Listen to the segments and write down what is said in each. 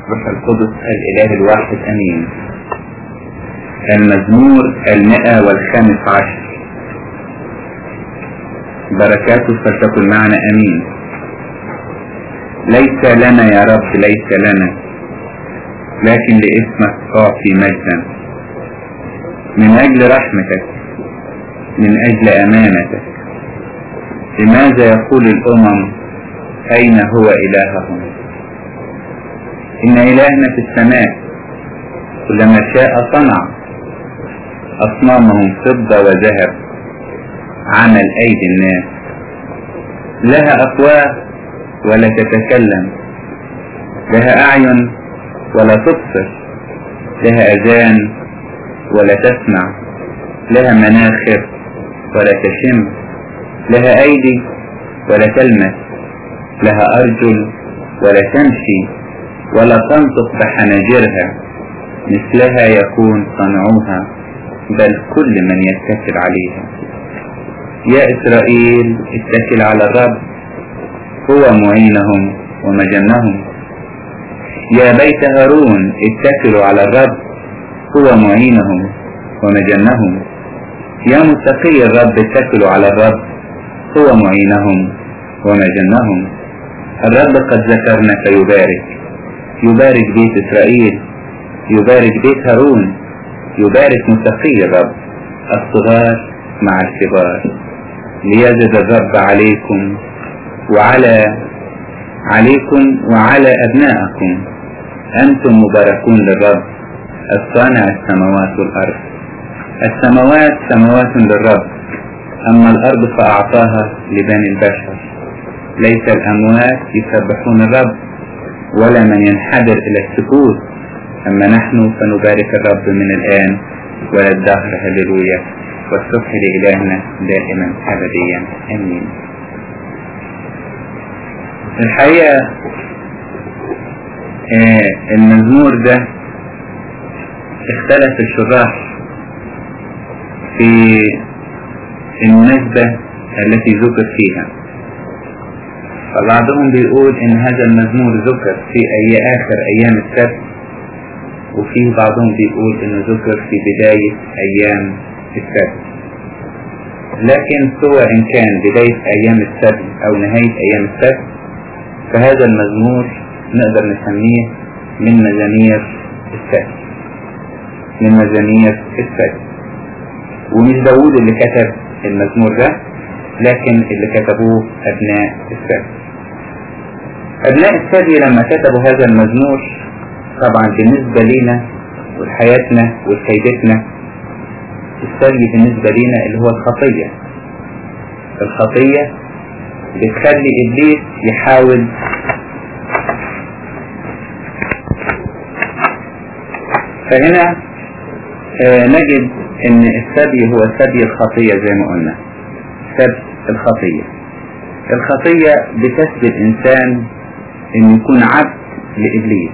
روح القدس الإله الواحد أمين المزمور المئة والخامس عشر بركاته فلتكن معنا أمين ليس لنا يا رب ليس لنا لكن لاسمك أعطي مجدا من أجل رحمتك من أجل أمانتك لماذا يقول الأمم أين هو إلههم إن إلهنا في السماء كلما شاء صنع أصنامهم فضة وذهب عمل أيدي الناس لها أفواه ولا تتكلم لها أعين ولا تبصر لها أذان ولا تسمع لها مناخر ولا تشم لها أيدي ولا تلمس لها أرجل ولا تمشي ولا تنطق بحناجرها مثلها يكون صنعوها بل كل من يتكل عليها يا إسرائيل اتكل على الرب هو معينهم ومجنهم يا بيت هارون اتكلوا على الرب هو معينهم ومجنهم يا متقي الرب اتكلوا على الرب هو معينهم ومجنهم الرب قد ذكرنا فيبارك يبارك بيت إسرائيل يبارك بيت هارون يبارك متقي الرب الصغار مع الكبار ليزد الرب عليكم وعلى عليكم وعلى أبنائكم أنتم مباركون للرب الصانع السماوات والأرض السماوات سماوات للرب أما الأرض فأعطاها لبني البشر ليس الأموات يسبحون الرب ولا من ينحدر إلى السكوت أما نحن فنبارك الرب من الآن ولا الدهر هللويا والصبح لإلهنا دائما أبديا آمين الحقيقة آه المزمور ده اختلف الشراح في المناسبة التي ذكر فيها فبعضهم بيقول ان هذا المزمور ذكر في اي اخر ايام السبت وفي بعضهم بيقول انه ذكر في بداية ايام السبت لكن سواء ان كان بداية ايام السبت او نهاية ايام السبت فهذا المزمور نقدر نسميه من مزامير السبت من مزامير السبت ومش داوود اللي كتب المزمور ده لكن اللي كتبوه أبناء السبت أبناء السبي لما كتبوا هذا المزمور طبعا بالنسبة لنا ولحياتنا ولفايدتنا السبي بالنسبة لنا اللي هو الخطية الخطية بتخلي إبليس يحاول فهنا آه نجد ان السبي هو سبي الخطية زي ما قلنا سبي الخطية الخطية بتسبي الانسان ان يكون عبد لابليس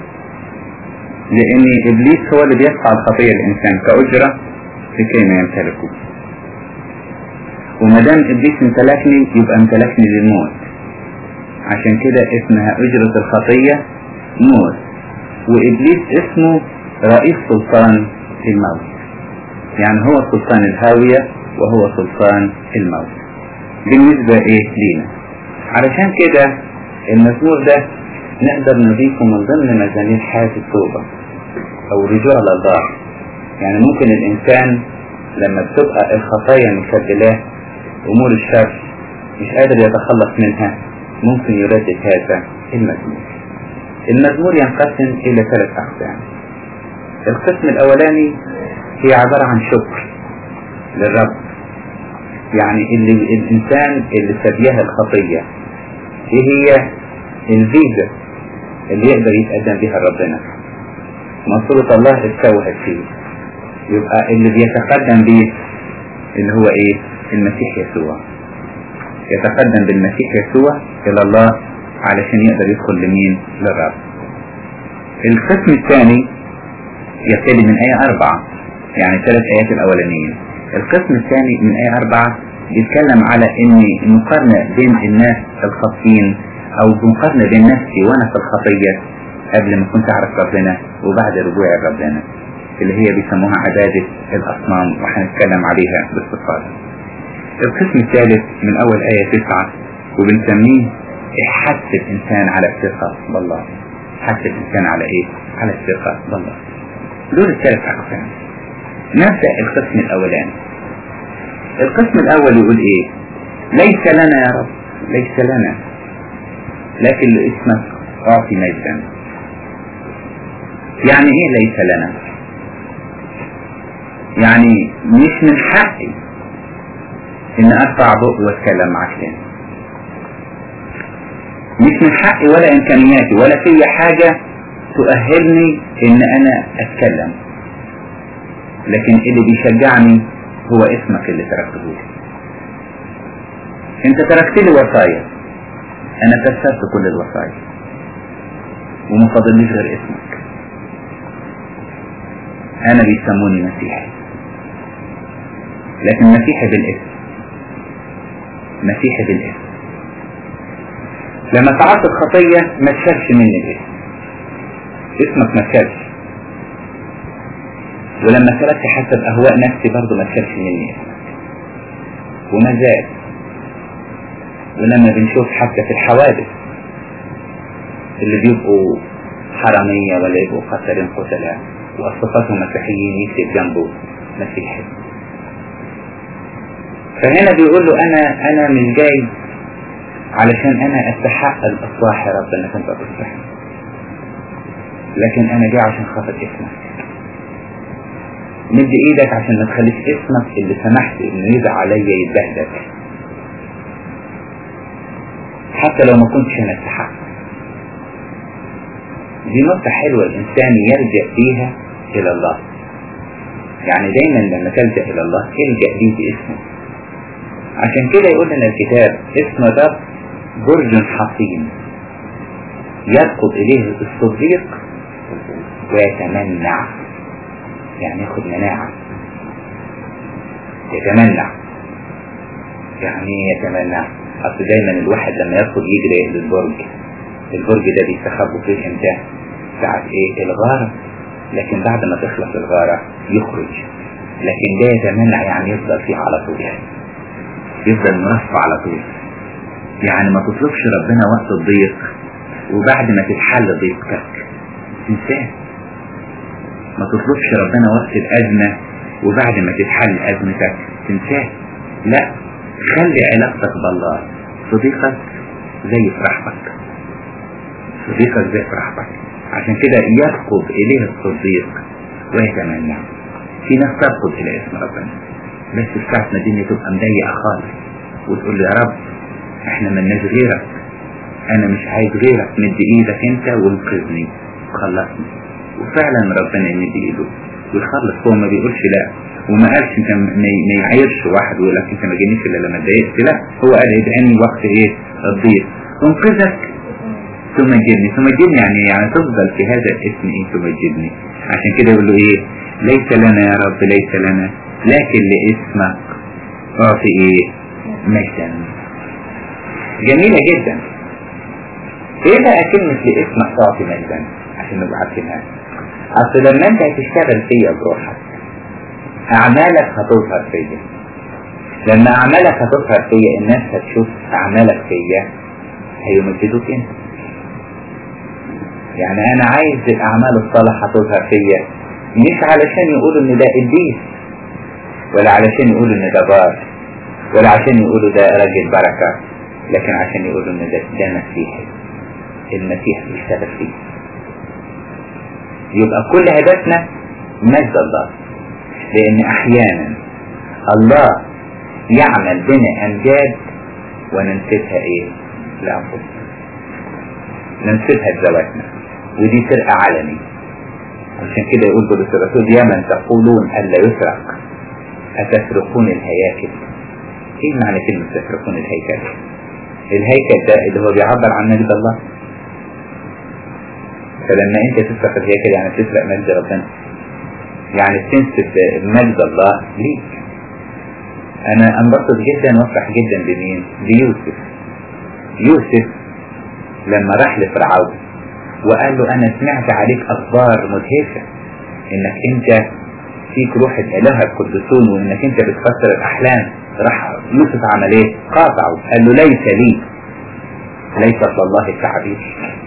لان ابليس هو اللي بيدفع الخطية الانسان كأجرة لكي ما يمتلكه وما دام ابليس امتلكني يبقى امتلكني للموت عشان كده اسمها اجرة الخطية موت وابليس اسمه رئيس سلطان الموت يعني هو سلطان الهاوية وهو سلطان الموت بالنسبة ايه لينا علشان كده المزمور ده نقدر نضيفه من ضمن مزامير حياة التوبة او رجوع لله يعني ممكن الانسان لما بتبقى الخطايا مكبلاه امور الشر مش قادر يتخلص منها ممكن يردد هذا المزمور المزمور ينقسم الى ثلاث اقسام القسم الاولاني هي عبارة عن شكر للرب يعني اللي الإنسان اللي سبيها الخطية ايه هي الفيزا اللي يقدر يتقدم بها ربنا مصورة الله اتسوهت فيه يبقى اللي بيتقدم بيه اللي هو ايه المسيح يسوع يتقدم بالمسيح يسوع الى الله علشان يقدر يدخل لمين للرب القسم الثاني يبتدي من آية أربعة يعني ثلاث آيات الأولانيين القسم الثاني من آية أربعة بيتكلم على إن مقارنة بين الناس الخاطئين أو مقارنة بين نفسي وأنا في الخطية قبل ما كنت أعرف ربنا وبعد رجوعي لربنا اللي هي بيسموها عبادة الأصنام وهنتكلم عليها باستفاضة القسم الثالث من أول آية تسعة وبنسميه حث الإنسان على الثقة بالله حث الإنسان على إيه؟ على الثقة بالله دول الثلاث أقسام نبدأ القسم الأولاني القسم الأول يقول إيه؟ ليس لنا يا رب ليس لنا لكن لاسمك أعطي مجدا يعني إيه ليس لنا؟ يعني مش من حقي إن أرفع بق وأتكلم معك تاني مش من حقي ولا إمكانياتي ولا في حاجة تؤهلني إن أنا أتكلم لكن اللي بيشجعني هو اسمك اللي تركته لي انت تركت لي وصايا انا كسرت كل الوصايا وما فاضليش غير اسمك انا بيسموني مسيحي لكن مسيحي بالاسم مسيحي بالاسم لما فعلت الخطية ما تشالش مني الاسم اسمك ما تشالش ولما سلكت حسب اهواء نفسي برضه ما تشالش مني اسمك وما زال ولما بنشوف حتى في الحوادث اللي بيبقوا حرامية ولا يبقوا قتلين قتلاء وأصدقائهم مسيحيين يكتب جنبه مسيحي فهنا بيقول له أنا أنا مش جاي علشان أنا أستحق الإصلاح يا رب إنك أنت تصلحني لكن أنا جاي عشان خاطر اسمك مد إيدك عشان ما تخليش اسمك اللي سمحت إنه يدعى عليا يتبهدل حتى لو ما كنتش أنا أستحق دي نقطة حلوة الإنسان يلجأ فيها إلى الله يعني دايما لما تلجأ إلى الله الجأ ليه باسمه عشان كده يقول لنا الكتاب اسم الرب برج حصين يركض إليه الصديق ويتمنع يعني ياخد مناعة يتمنع يعني يتمنع أصل دايما الواحد لما يركض يجري للبرج البرج ده بيستخبوا فيه امتى ساعة ايه الغارة لكن بعد ما تخلص الغارة يخرج لكن ده يتمنع يعني يفضل فيه على طول يفضل مرفع على طول يعني ما تطلبش ربنا وقت الضيق وبعد ما تتحل ضيقتك تنساه ما تطلبش ربنا وقت الأزمة وبعد ما تتحل أزمتك تنساه لا خلي علاقتك بالله صديقك زي فرحتك صديقك زي فرحتك عشان كده يركض إليه الصديق ويتمنى في ناس تركض إلى اسم ربنا بس في ساعة ما الدنيا تبقى مضيقة خالص وتقول له يا رب احنا ملناش غيرك انا مش عايز غيرك مد ايدك انت وانقذني وخلصني وفعلا ربنا يمد ايده ويخلص هو ما بيقولش لا وما قالش انت ما يعيرش واحد ويقول لك انت ما جينيش الا لما اتضايقت لا هو قال ادعيني وقت ايه الضيق انقذك تمجدني تمجدني يعني يعني تفضل في هذا الاسم ايه تمجدني عشان كده يقول له ايه ليس لنا يا رب ليس لنا لكن لاسمك اعطي ايه مجدا جميلة جدا ايه بقى كلمة لاسمك تعطي مجدا عشان نبقى عارفينها اصل لما انت هتشتغل فيا بروحك اعمالك هتظهر فيا لما اعمالك هتظهر فيا الناس هتشوف اعمالك فيا هيمجدوك انت يعني انا عايز الاعمال الصالحة تظهر فيا مش علشان يقولوا ان ده قديس ولا علشان يقولوا ان ده بار ولا عشان يقولوا ده راجل بركة لكن عشان يقولوا ان ده, ده مسيحي المسيح بيشتغل فيه يبقى كل هدفنا مجد الله لان احيانا الله يعمل بنا امجاد وننسبها ايه لانفسنا ننسبها لذواتنا ودي سرقة علني عشان كده يقول بولس الرسول يا من تقولون الا يسرق أتسرقون الهياكل ايه معنى كلمة تسرقون الهيكل الهيكل ده اللي هو بيعبر عن مجد الله فلما انت تسرق الهيكل يعني تسرق مجد ربنا يعني تنسب مجد الله ليك انا انبسط جدا وافرح جدا بمين بيوسف يوسف لما راح لفرعون وقال له انا سمعت عليك اخبار مدهشة انك انت فيك روح الاله القدسون وانك انت بتفسر الاحلام راح يوسف عمل ايه قاطعه قال له ليس لي ليس الله التعبير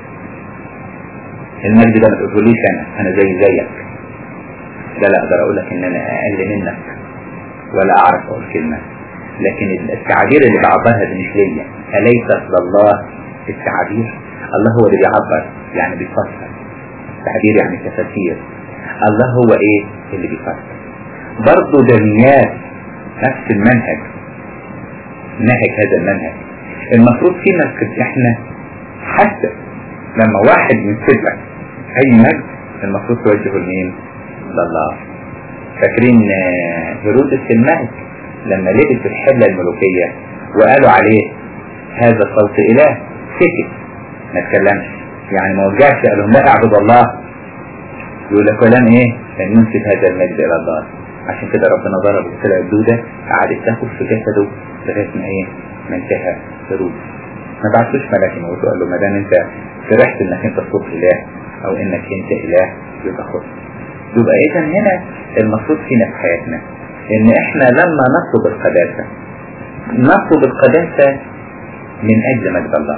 المجد ده ما تقوليش انا انا زي زيك لا لا اقدر اقول لك ان انا اقل منك ولا اعرف اقول كلمة لكن التعبير اللي بعبرها دي مش ليا اليس الله التعبير الله هو اللي بيعبر يعني بيفسر تعبير يعني تفسير الله هو ايه اللي بيفسر برضه دنيات نفس المنهج نهج هذا المنهج المفروض فينا احنا حتى لما واحد ينسب لك اي مجد المفروض توجهه لمين لله فاكرين هيرودس الملك لما لبس الحلة الملوكية وقالوا عليه هذا صوت اله سكت ما اتكلمش يعني ما وجعش قال لهم لا اعبد الله يقول لك كلام ايه ان ينسب هذا المجد الى الله عشان كده ربنا ضرب طلع الدودة قعدت تاكل في جسده لغاية ما ايه ما انتهى هيرودس ما بعتوش ملاك يموت قال له ما دام انت فرحت انك انت صوت اله او انك انت اله يبقى خد يبقى اذا هنا المفروض فينا في حياتنا ان احنا لما نطلب القداسة نطلب القداسة من اجل مجد الله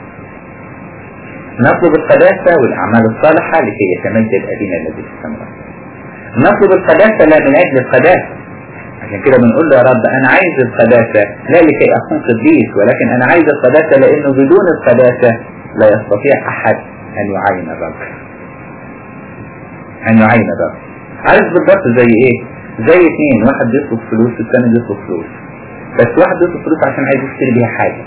نطلب القداسة والاعمال الصالحة لكي يتمجد ابينا الذي في السماوات نطلب القداسة لا من اجل القداسة عشان كده بنقول له يا رب انا عايز القداسة لا لكي اكون قديس ولكن انا عايز القداسة لانه بدون القداسة لا يستطيع احد ان يعين الرب ان يعين الرب عارف بالضبط زي ايه زي اثنين واحد بيطلب فلوس والثاني بيطلب فلوس بس واحد بيطلب فلوس عشان عايز يشتري بيها حاجة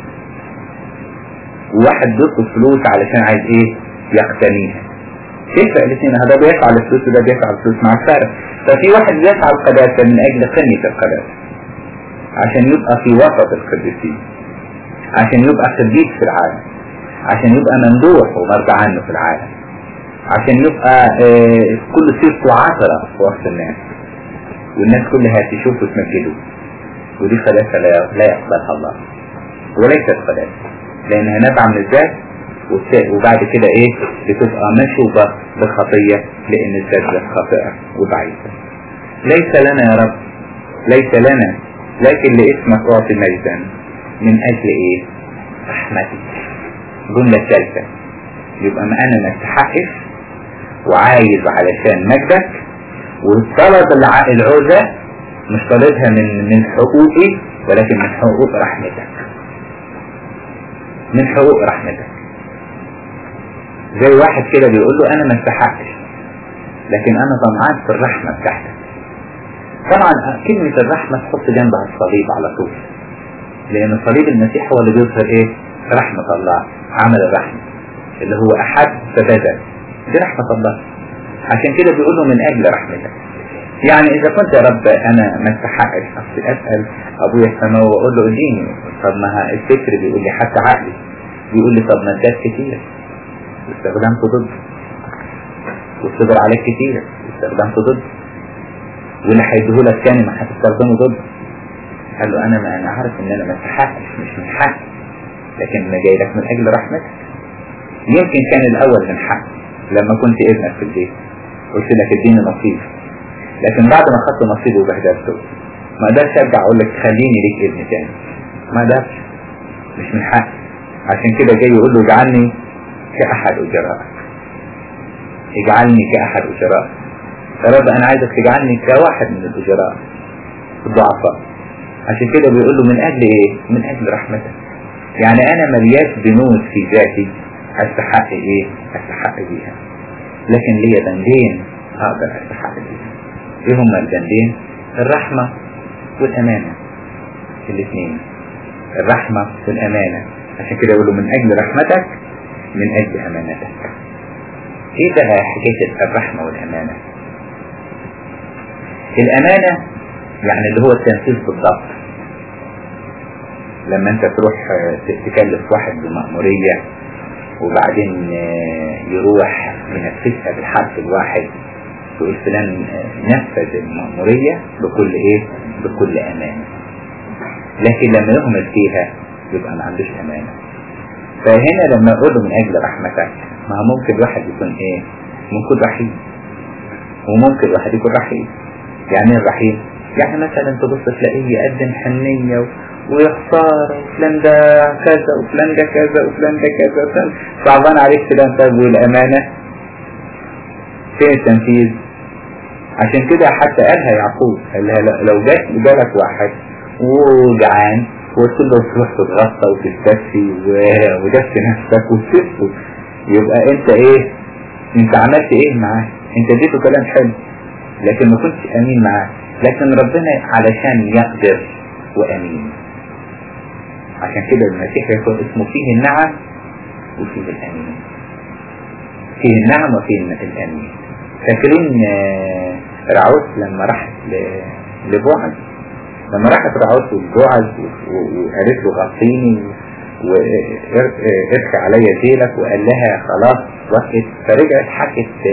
وواحد بيطلب فلوس علشان عايز ايه يقتنيها تفرق الاثنين هذا بيسعى للفلوس وده بيسعى للفلوس مع الفرق ففي واحد بيسعى القداسة من اجل قمة القداسة عشان يبقى في وسط القديسين عشان يبقى قديس في العالم عشان يبقى ممدوح ومرضى عنه في العالم عشان يبقى آه كل سيرته عطرة في وسط الناس والناس كلها تشوفه وتمجده ودي قداسة لا لا يقبلها الله وليست قداسة لأنها نابعة من الذات وبعد كده ايه بتبقى مشوبة بالخطية لأن الذات ذات خاطئة وضعيفة ليس لنا يا رب ليس لنا لكن لاسمك أعطي مجدا من أجل ايه رحمتك الجملة الثالثة يبقى ما أنا ما استحقش وعايز علشان مجدك والطلب العوزة مش طالبها من من حقوقي ولكن من حقوق رحمتك من حقوق رحمتك زي واحد كده بيقول له انا ما استحقش لكن انا طمعان في الرحمة بتاعتك طبعا كلمة الرحمة تحط جنبها الصليب على طول لان صليب المسيح هو اللي بيظهر ايه رحمة الله عمل الرحمة اللي هو احد فبدل دي رحمة الله عشان كده بيقول له من اجل رحمتك يعني اذا كنت يا رب انا ما استحقش اصل اسال ابويا السماوي واقول له اديني طب ما الفكر بيقول لي حتى عقلي بيقول لي طب ما اداك كتير واستخدمت ضد والصبر عليك كتير واستخدمت ضد واللي هيديهولك تاني ما هتستخدمه ضد قال له انا ما انا عارف ان انا ما استحقش مش من حقي لكن انا جاي لك من اجل رحمتك يمكن كان الاول من حق لما كنت ابنك في البيت قلت لك اديني نصيب لكن بعد ما خدت نصيبه وبهدلته ما قدرش ارجع اقول لك خليني ليك ابن تاني ما قدرش مش من حقي عشان كده جاي يقول له اجعلني كأحد أجرائك اجعلني كأحد أجرائك يا رب أنا عايزك تجعلني كواحد من الأجراء الضعفاء عشان كده بيقول له من أجل إيه؟ من أجل رحمتك يعني أنا ملياش بنود في ذاتي أستحق إيه؟ أستحق بيها لكن ليا ذنبين أقدر أستحق بيها إيه هما الذنبين؟ الرحمة والأمانة الاثنين الرحمة والأمانة عشان كده يقول له من أجل رحمتك من أجل أمانتك إيه بقى حكاية الرحمة والأمانة الأمانة يعني اللي هو التنفيذ بالضبط لما انت تروح تكلف واحد بمأمورية وبعدين يروح ينفذها بالحرف الواحد تقول فلان نفذ المأمورية بكل ايه بكل أمانة لكن لما يهمل فيها يبقى ما عندوش أمانة فهنا لما أقول من أجل رحمتك ما هو ممكن الواحد يكون ايه ممكن رحيم وممكن الواحد يكون رحيم يعني ايه الرحيم يعني مثلا تبص تلاقيه يقدم حنية ويختار وفلان ده كذا وفلان ده كذا وفلان ده كذا وفلان صعبان عليك فلان طيب والأمانة فين التنفيذ عشان كده حتى قالها يعقوب قال لها لو جات جالك واحد وجعان وقلت له تروح تتغطى وتستشفي ودفي نفسك وتسفه يبقى انت ايه انت عملت ايه معاه انت اديته كلام حلو لكن ما كنتش امين معاه لكن ربنا علشان يقدر وامين عشان كده المسيح يقول اسمه فيه النعم وفيه الامين فيه النعم وفيه الامين فاكرين رعوت لما راحت لبوعز لما راحت رعوت لبوعز وقالت له غطيني وارخي عليا ذيلك وقال لها خلاص وقت فرجعت حكت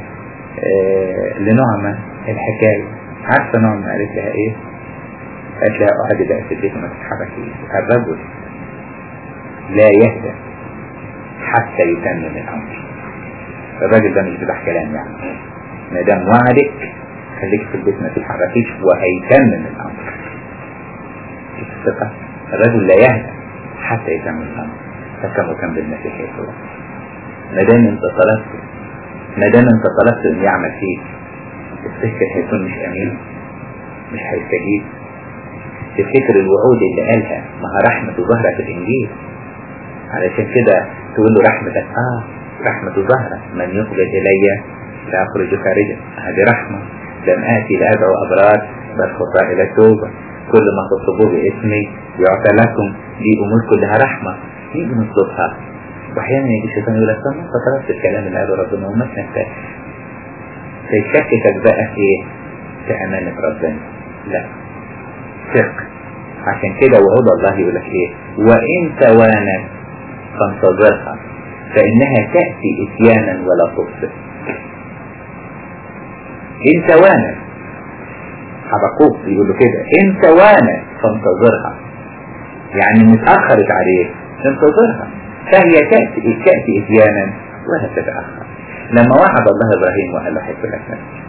لنعمة الحكاية عارفة نعمة قالت لها ايه قالت لها اقعدي بقى في البيت ما تتحركيش الرجل لا يهدى حتى يتمم الامر الراجل ده مش بتاع كلام يعني ما دام وعدك خليك في البيت ما تتحركيش وهيتمم الامر شوف الثقة الرجل لا يهدى حتى يتمم الامر فكم كم بالمسيح يسوع ما دام انت طلبت ما دام انت طلبت ان يعمل فيك تفتكر هيكون مش امين مش هيستجيب تفتكر الوعود اللي قالها ما هي رحمة ظهرة في الانجيل علشان كده تقول له رحمتك اه رحمة ظهرة من يقبل الي لا اخرج خارجا هذه رحمة لم اتي لادعو ابرار بل خطاء الى التوبة كل ما تطلبوه باسمي يعطى لكم دي امور كلها رحمة نيجي نطلبها واحيانا يجي الشيطان يقول لك طب انت طلبت الكلام اللي قاله ربنا وما تنفذش فيشككك بقى في ايه؟ في امانة ربنا لا ثق عشان كده وعود الله يقول لك ايه وان توانت فانتظرها فانها تأتي اتيانا ولا تبصر ان توانت حبقوك بيقول له كده ان توانت فانتظرها يعني متأخرت عليه انتظرها فهي تأتي, تأتي اتيانا ولا تتأخر لما وعد الله ابراهيم وقال له حب لك نفسك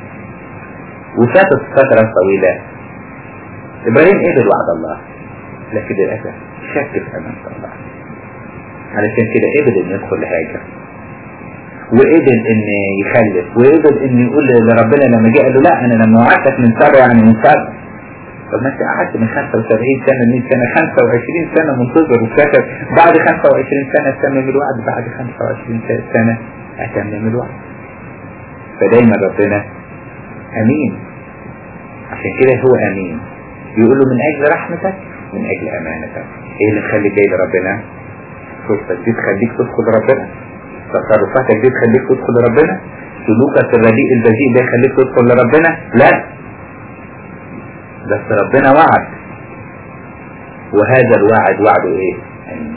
وفاتت فترة طويلة ابراهيم قبل وعد الله لكن للأسف شك في أمانة الله علشان كده قبل ان يدخل هاجر وقبل ان يخلف وقبل ان يقول لربنا لما جه قال له لا انا لما وعدتك من سبع يعني من سبع طب ما انت قعدت من 75 سنة 100 سنة 25 سنة منتظر وكتب بعد 25 سنة تمم الوعد بعد 25 سنة اتمم الوعد فدايما ربنا امين عشان كده هو امين يقول له من اجل رحمتك من اجل امانتك ايه اللي تخليك جاي لربنا فرصتك دي تخليك تدخل ربنا تصرفاتك دي تخليك تدخل لربنا سلوكك الرديء البذيء ده يخليك تدخل لربنا لا بس ربنا وعد وهذا الوعد وعده ايه يعني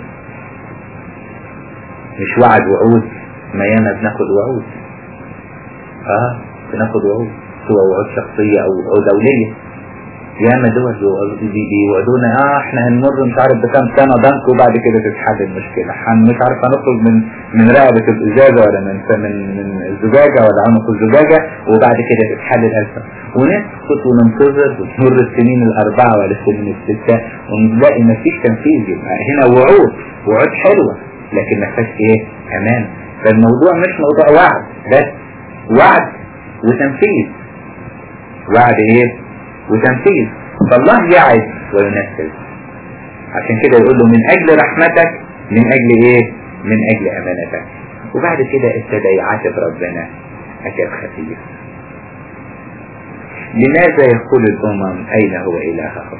مش وعد وعود ما ياما بناخد وعود اه بناخد وعود سواء وعود شخصية او وعود دولية ياما دول بيوعدونا اه احنا هنمر مش عارف بكام سنة ضنك وبعد كده تتحل المشكلة حن مش عارف هنخرج من من رقبة الازازة ولا من من من الزجاجة ولا عنق الزجاجة وبعد كده تتحل الأزمة ونسكت وننتظر وتمر السنين الأربعة ولا السنين الستة ونلاقي مفيش تنفيذ يبقى هنا وعود وعود حلوة لكن ما فيهاش ايه امان فالموضوع مش موضوع وعد بس وعد وتنفيذ وعد ايه وتنفيذ فالله يعد وينفذ عشان كده يقول له من اجل رحمتك من اجل ايه من اجل امانتك وبعد كده ابتدى يعاتب ربنا عتاب خفيف لماذا يقول الامم اين هو الههم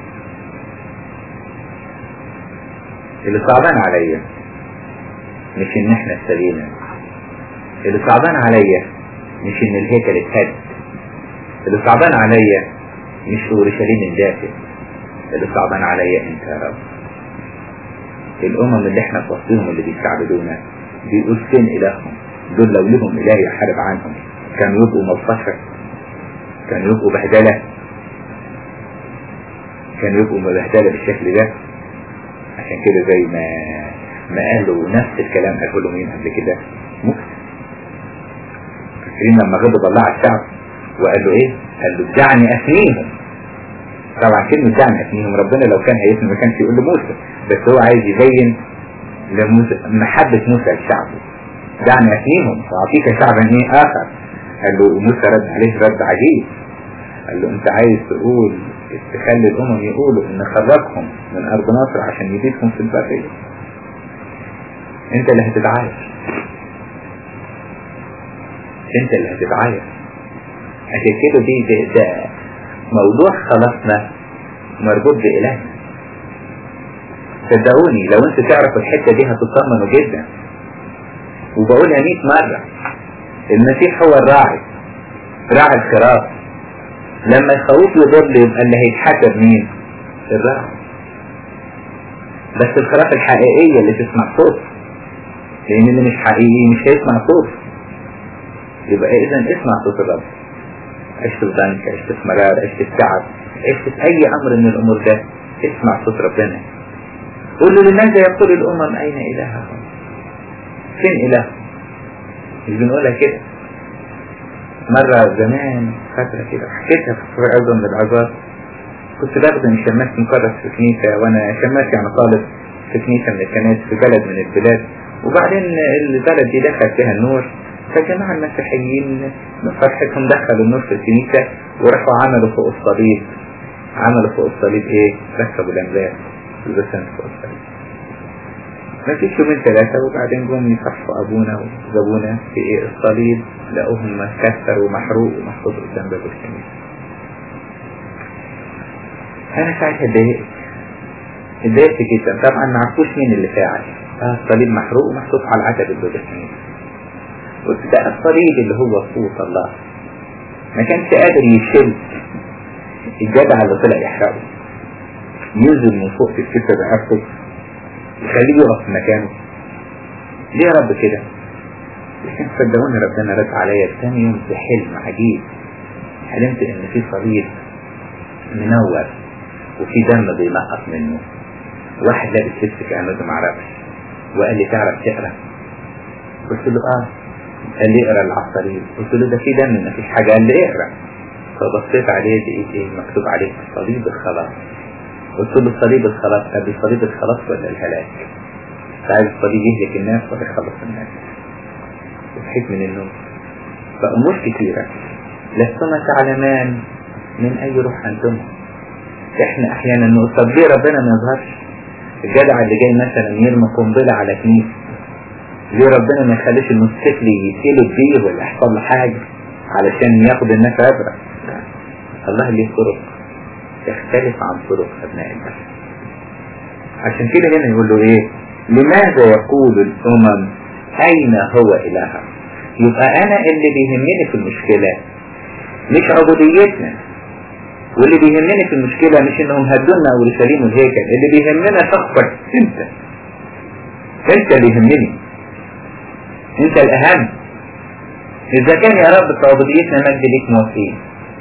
اللي صعبان عليا مش ان احنا استبينا اللي صعبان عليا مش ان الهيكل اتهد اللي صعبان عليا مش اورشليم الدافئ اللي صعبان عليا انت يا رب الامم اللي احنا في وسطهم اللي بيستعبدونا بيقول فين الههم دول لو لهم اله يحارب عنهم كانوا يبقوا ملطشة كانوا يبقوا بهدلة كانوا يبقوا بهدلة بالشكل ده عشان كده زي ما ما قالوا نفس الكلام قالوا له مين قبل كده موسى فاكرين لما غضب الله على الشعب وقال له ايه قال له دعني افنيهم طبعا كلمة دعني افنيهم ربنا لو كان هيفني ما كانش يقول لموسى بس هو عايز يبين لموسى محبة موسى لشعبه دعني افنيهم واعطيك شعبا ايه اخر قال له موسى رد عليه رد عجيب قال له انت عايز تقول تخلي الامم يقولوا ان خرجهم من ارض مصر عشان يزيدهم في البرية انت اللي هتتعايش انت اللي هتتعايش عشان كده دي ده, ده موضوع خلاصنا مربوط بإلهنا صدقوني لو انت تعرف الحتة دي هتطمنوا جدا وبقولها 100 مرة المسيح هو الراعي راعي الخراف لما الخروف يضل يبقى اللي هيتحسب مين الراعي بس الخراف الحقيقية اللي تسمع صوت لان اللي مش حقيقي مش هيسمع صوت يبقى اذا اسمع صوت الرب عشت في بنك عشت في مرار عشت في تعب عشت في اي امر من الامور ده اسمع صوت ربنا قول له لماذا يقول الامم اين الههم فين اله مش بنقولها كده مرة زمان فترة كده حكيتها في عظم من العظات كنت بخدم شماس مكرس في كنيسة وانا شماس يعني طالب في كنيسة من الكنائس في بلد من البلاد وبعدين البلد دي دخل فيها النور فجماعة المسيحيين من فرحتهم دخلوا النور في الكنيسة وراحوا عملوا فوق الصليب عملوا فوق الصليب ايه ركبوا الاملاك البسان فوق الصليب ما فيش يومين ثلاثة وبعدين جم يصحوا أبونا وجابونا في إيه الصليب لقوهم مكسر ومحروق ومحطوط قدام باب الكنيسة. أنا ساعتها اتضايقت اتضايقت جدا طبعا ما عرفوش مين اللي فاعل آه الصليب محروق ومحطوط على عتبة باب الكنيسة. قلت ده الصليب اللي هو صوت الله ما كانش قادر يشيل الجدع اللي طلع يحرقه ينزل من فوق في الكتة بحرقه يخليه يقف في مكانه ليه يا رب كده لكن صدقوني ربنا رد عليا ثاني يوم في حلم عجيب حلمت ان في صليب منور وفي دم بينقط منه واحد لابس لبس كأنه ما عرفش وقال لي تعرف تقرا قلت له اه قال لي اقرا اللي على الصليب قلت له ده في دم ما فيش حاجه قال لي اقرا فبصيت عليه لقيت ايه مكتوب عليه صليب الخلاص قلت له صليب الخلاص قال لي صليب الخلاص ولا الهلاك عايز الصليب يهلك الناس ولا يخلص الناس وصحيت من النوم فأمور كثيرة لستما تعلمان من أي روح أنتم إحنا أحيانا نقول طب ليه ربنا ما يظهرش الجدع اللي جاي مثلا يرمي قنبلة على كنيسة ليه ربنا ما يخليش الموتوسيكل يسيله بيه ولا يحصل له حاجة علشان ياخد الناس عبرة الله ليه طرق تختلف عن طرق أبناء البشر عشان كده هنا يقول له إيه لماذا يقول الأمم أين هو إلهك يبقى أنا اللي بيهمني في المشكلة مش عبوديتنا واللي بيهمني في المشكلة مش انهم هدونا اورشليم والهيكل اللي بيهمنا شخصك انت انت اللي يهمني انت الاهم اذا كان يا رب في عبوديتنا مجد ليك موافقين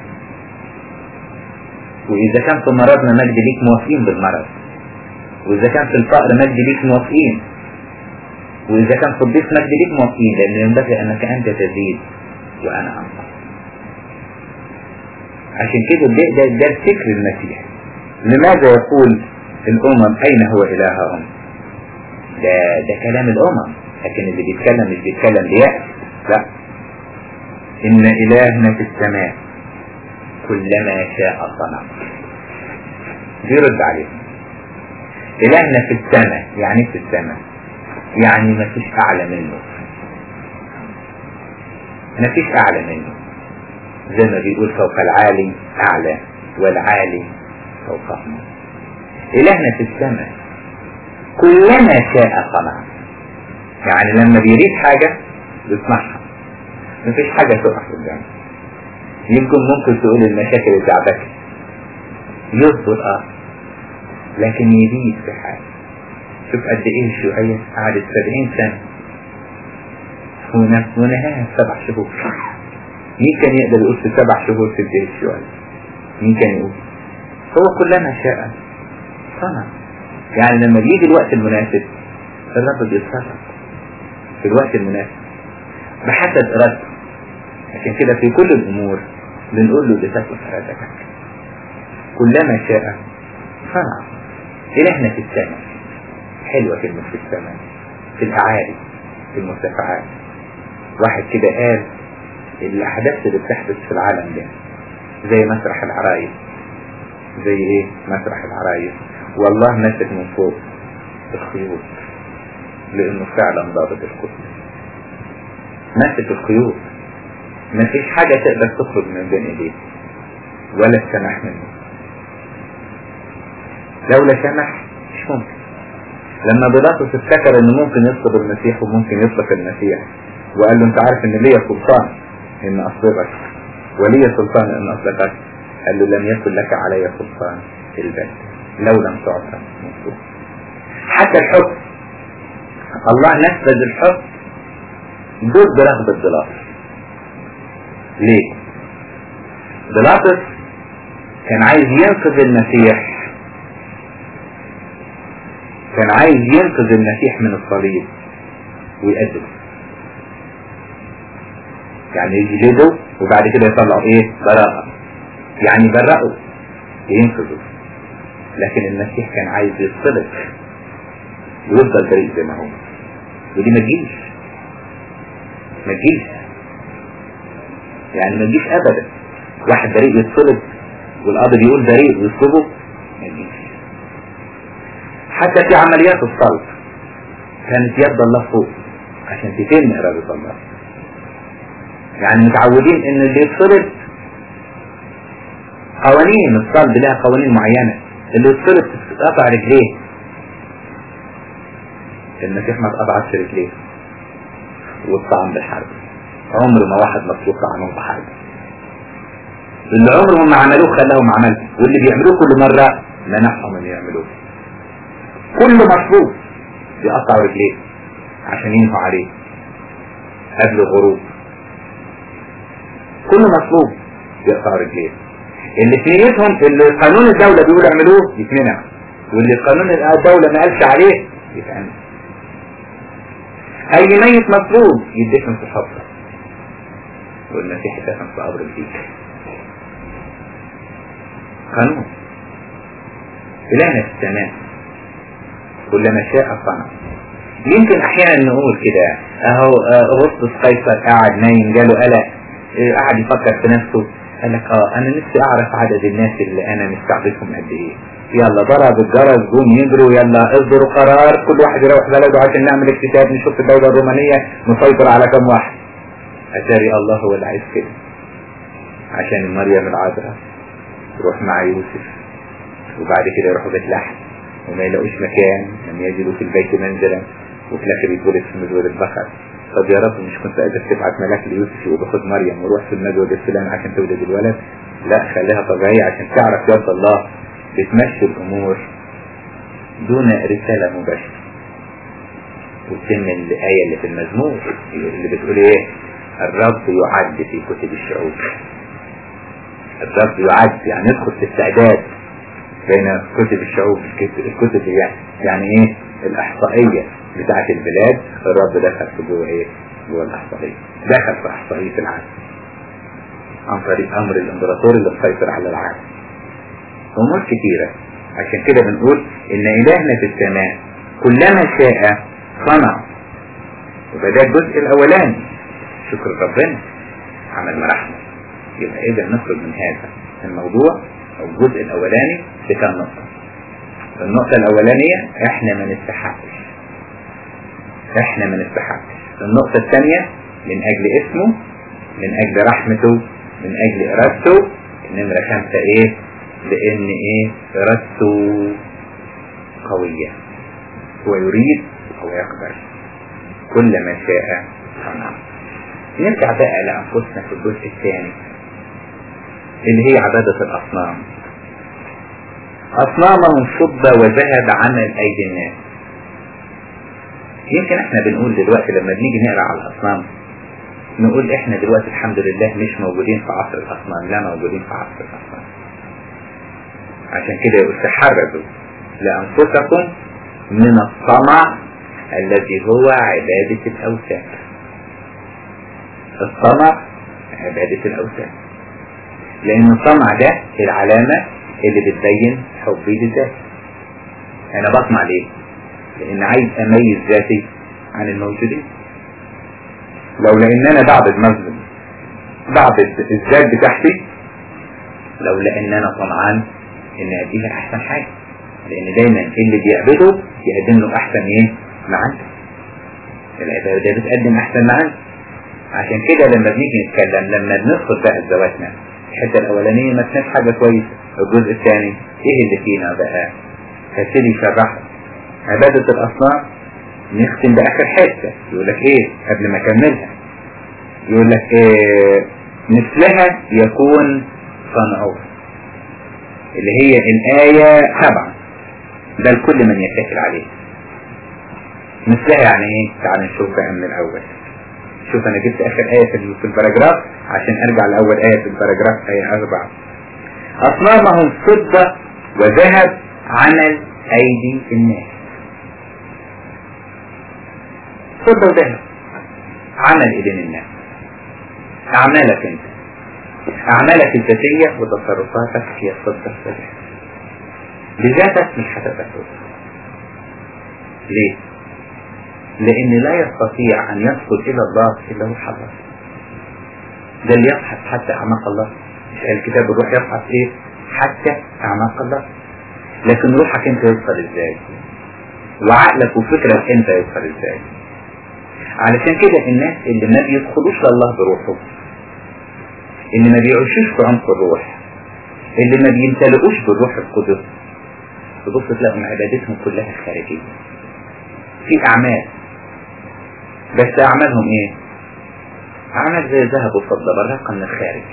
واذا كان في مرضنا مجد ليك موافقين بالمرض واذا كان في الفقر مجد ليك موافقين واذا كان في الضيق مجد ليك موافقين لان ينبغي انك انت تزيد وانا انقص عشان كده ده ده, ده الفكر المسيح لماذا يقول الامم اين هو الههم ده ده كلام الامم لكن اللي بيتكلم مش بيتكلم بيأس لا ان الهنا في السماء كلما شاء صنع بيرد عليه الهنا في السماء يعني في السماء يعني ما فيش اعلى منه ما فيش اعلى منه زي ما بيقول فوق العالي اعلى والعالي فوقه الهنا في السماء كلما شاء صنع يعني لما بيريد حاجة بيصنعها مفيش حاجة تقف قدامه يمكن ممكن تقول المشاكل الزعبكة يصبر اه لكن يزيد في حاجة شوف قد ايه شوية قعدت سبعين سنة ونهاها سبع شهور مين كان يقدر يقول في سبع شهور في الجيش شوية مين كان يقول هو كلما شاء صنع يعني لما بيجي الوقت المناسب الرب بيتصرف في الوقت المناسب بحسب إرادته عشان كده في كل الأمور بنقول له لتكن إرادتك كلما شاء صنع إلهنا في السماء حلوة كلمة في السماء في الأعالي في المرتفعات واحد كده قال الأحداث اللي بتحدث في العالم ده زي مسرح العرايس زي ايه مسرح العرايس والله ماسك من فوق الخيوط لانه فعلا ضابط الكل ماسك الخيوط مفيش حاجة تقدر تخرج من بين ايديه ولا السمح منه لولا سمح مش ممكن لما بيلاطس افتكر انه ممكن يطلب المسيح وممكن يطلق المسيح وقال له انت عارف ان ليا سلطان ان اصلبك ولي سلطان ان اطلقك قال له لم يكن لك علي سلطان في البلد لو لم تعطى مطلوب حتى الحكم الله نفذ الحكم ضد رغبة بيلاطس ليه؟ بيلاطس كان عايز ينقذ المسيح كان عايز ينقذ المسيح من الصليب ويقدمه يعني يجلده وبعد كده يطلعوا ايه براءة يعني يبرئوا ينقذوا لكن المسيح كان عايز يتصلب ويفضل بريء زي ما هو ودي ما تجيش ما تجيش يعني ما تجيش ابدا واحد بريء يتصلب والقاضي بيقول بريء ويصلبه ما تجيش حتى في عمليات الصلب كانت يد الله فوق عشان تتم إرادة الله يعني متعودين ان اللي يتصلب قوانين الصلب لها قوانين معينة اللي يتصلب تتقطع رجليه المسيح ما اتقطعتش رجليه والطعن بالحرب عمر ما واحد مطلوب عنه بحرب اللي عمرهم ما عملوه خلاهم عملوا واللي بيعملوه كل مرة منعهم ان يعملوه كل مطلوب يقطعوا رجليه عشان ينهوا عليه قبل الغروب كل مطلوب يقطعوا رجليه اللي في نيتهم اللي قانون الدولة بيقول اعملوه يتمنع واللي قانون الدولة ما قالش عليه يتعمل اي ميت مطلوب يدفن في حفرة والمسيح دفن في قبر الفيل قانون إلهنا في السماء كلما شاء صنع يمكن احيانا نقول كده اهو اغسطس قيصر قاعد نايم جاله قلق اه قاعد يفكر في نفسه قال لك اه انا نفسي اعرف عدد الناس اللي انا مستعبدهم قد ايه يلا ضرب الجرس قوم يجروا يلا اصدروا قرار كل واحد يروح بلده عشان نعمل اكتشاف نشوف الدولة الرومانية مسيطر على كم واحد اتاري الله هو اللي عايز كده عشان مريم العذراء تروح مع يوسف وبعد كده يروحوا بيت لحم وما يلاقوش مكان لم يجدوا في البيت منزلا وفي الاخر يتولد في مزود البقر طب يا رب مش كنت قادر تبعت ملاك ليوسف وباخد مريم وروح في المزود الفلاني عشان تولد الولد لا خليها طبيعية عشان تعرف يد الله بتمشي الامور دون رسالة مباشرة وتتم الآية اللي في المزمور اللي بتقول ايه الرب يعد في كتب الشعوب الرب يعد يعني يدخل في استعداد بين كتب الشعوب الكتب يعني يعني ايه الاحصائية بتاعت البلاد الرب دخل في جوه ايه جوه الاحصائية دخل في احصائية العالم عن طريق امر الامبراطور اللي مسيطر على العالم امور كتيرة عشان كده بنقول ان الهنا في السماء كلما شاء صنع وده ده الجزء الاولاني شكر ربنا عمل مراحمه يبقى اذا نخرج من هذا الموضوع او الجزء الاولاني في كام نقطة النقطة الاولانية احنا ما نستحقش احنا ما نستحقش النقطة الثانية من اجل اسمه من اجل رحمته من اجل ارادته النمرة خمسة ايه لان ايه ارادته قوية هو يريد هو يقدر كل ما شاء صنع نرجع بقى لأنفسنا في الجزء الثاني اللي هي عبادة الأصنام أصنامهم فضة وذهب عمل أيدي الناس يمكن احنا بنقول دلوقتي لما بنيجي نقرا على الأصنام نقول احنا دلوقتي الحمد لله مش موجودين في عصر الأصنام لا موجودين في عصر الأصنام عشان كده يقول تحرزوا لأنفسكم من الطمع الذي هو عبادة الأوثان الطمع عبادة الأوثان لأن الطمع ده العلامة اللي بتبين حبي للذات أنا بطمع ليه؟ لأن عايز أميز ذاتي عن الموجودين لو لأن أنا بعبد مظلم بعبد الذات بتاعتي لو لأن أنا طمعان إن أديها أحسن حاجة لأن دايما اللي بيعبده يقدم له أحسن إيه؟ ما عنده العبادة بتقدم أحسن ما عنده عشان كده لما بنيجي نتكلم لما بندخل بقى ذواتنا الحته الاولانيه ما كانتش حاجه كويسه الجزء الثاني ايه اللي فينا بقى هبتدي يشرح عباده الاصنام نختم باخر حته يقول لك ايه قبل ما اكملها يقول لك إيه مثلها يكون صنعوه اللي هي الآية سبعة ده لكل من يتكل عليه مثلها يعني ايه تعال نشوفها من الأول شوف انا جبت اخر آية في الباراجراف عشان ارجع لاول آية في الباراجراف آية اربعة اصنامهم فضة وذهب عمل ايدي الناس فضة وذهب عمل ايدين الناس اعمالك انت اعمالك الذاتية وتصرفاتك هي الفضة والذهب بذاتك مش هتبقى فضة ليه؟ لأن لا يستطيع أن يدخل إلى الله إلا هو حضر ده اللي يبحث حتى أعماق الله مش الكتاب الروح يبحث إيه حتى أعماق الله لكن روحك أنت يوصل إزاي وعقلك وفكرك أنت يوصل إزاي علشان كده الناس اللي ما بيدخلوش لله بروحه اللي ما بيعيشوش في عمق الروح اللي ما بيمتلئوش بالروح القدس تبص تلاقوا عبادتهم كلها خارجية في أعمال بس أعمالهم إيه؟ أعمال زي ذهب وفضة براقة من الخارج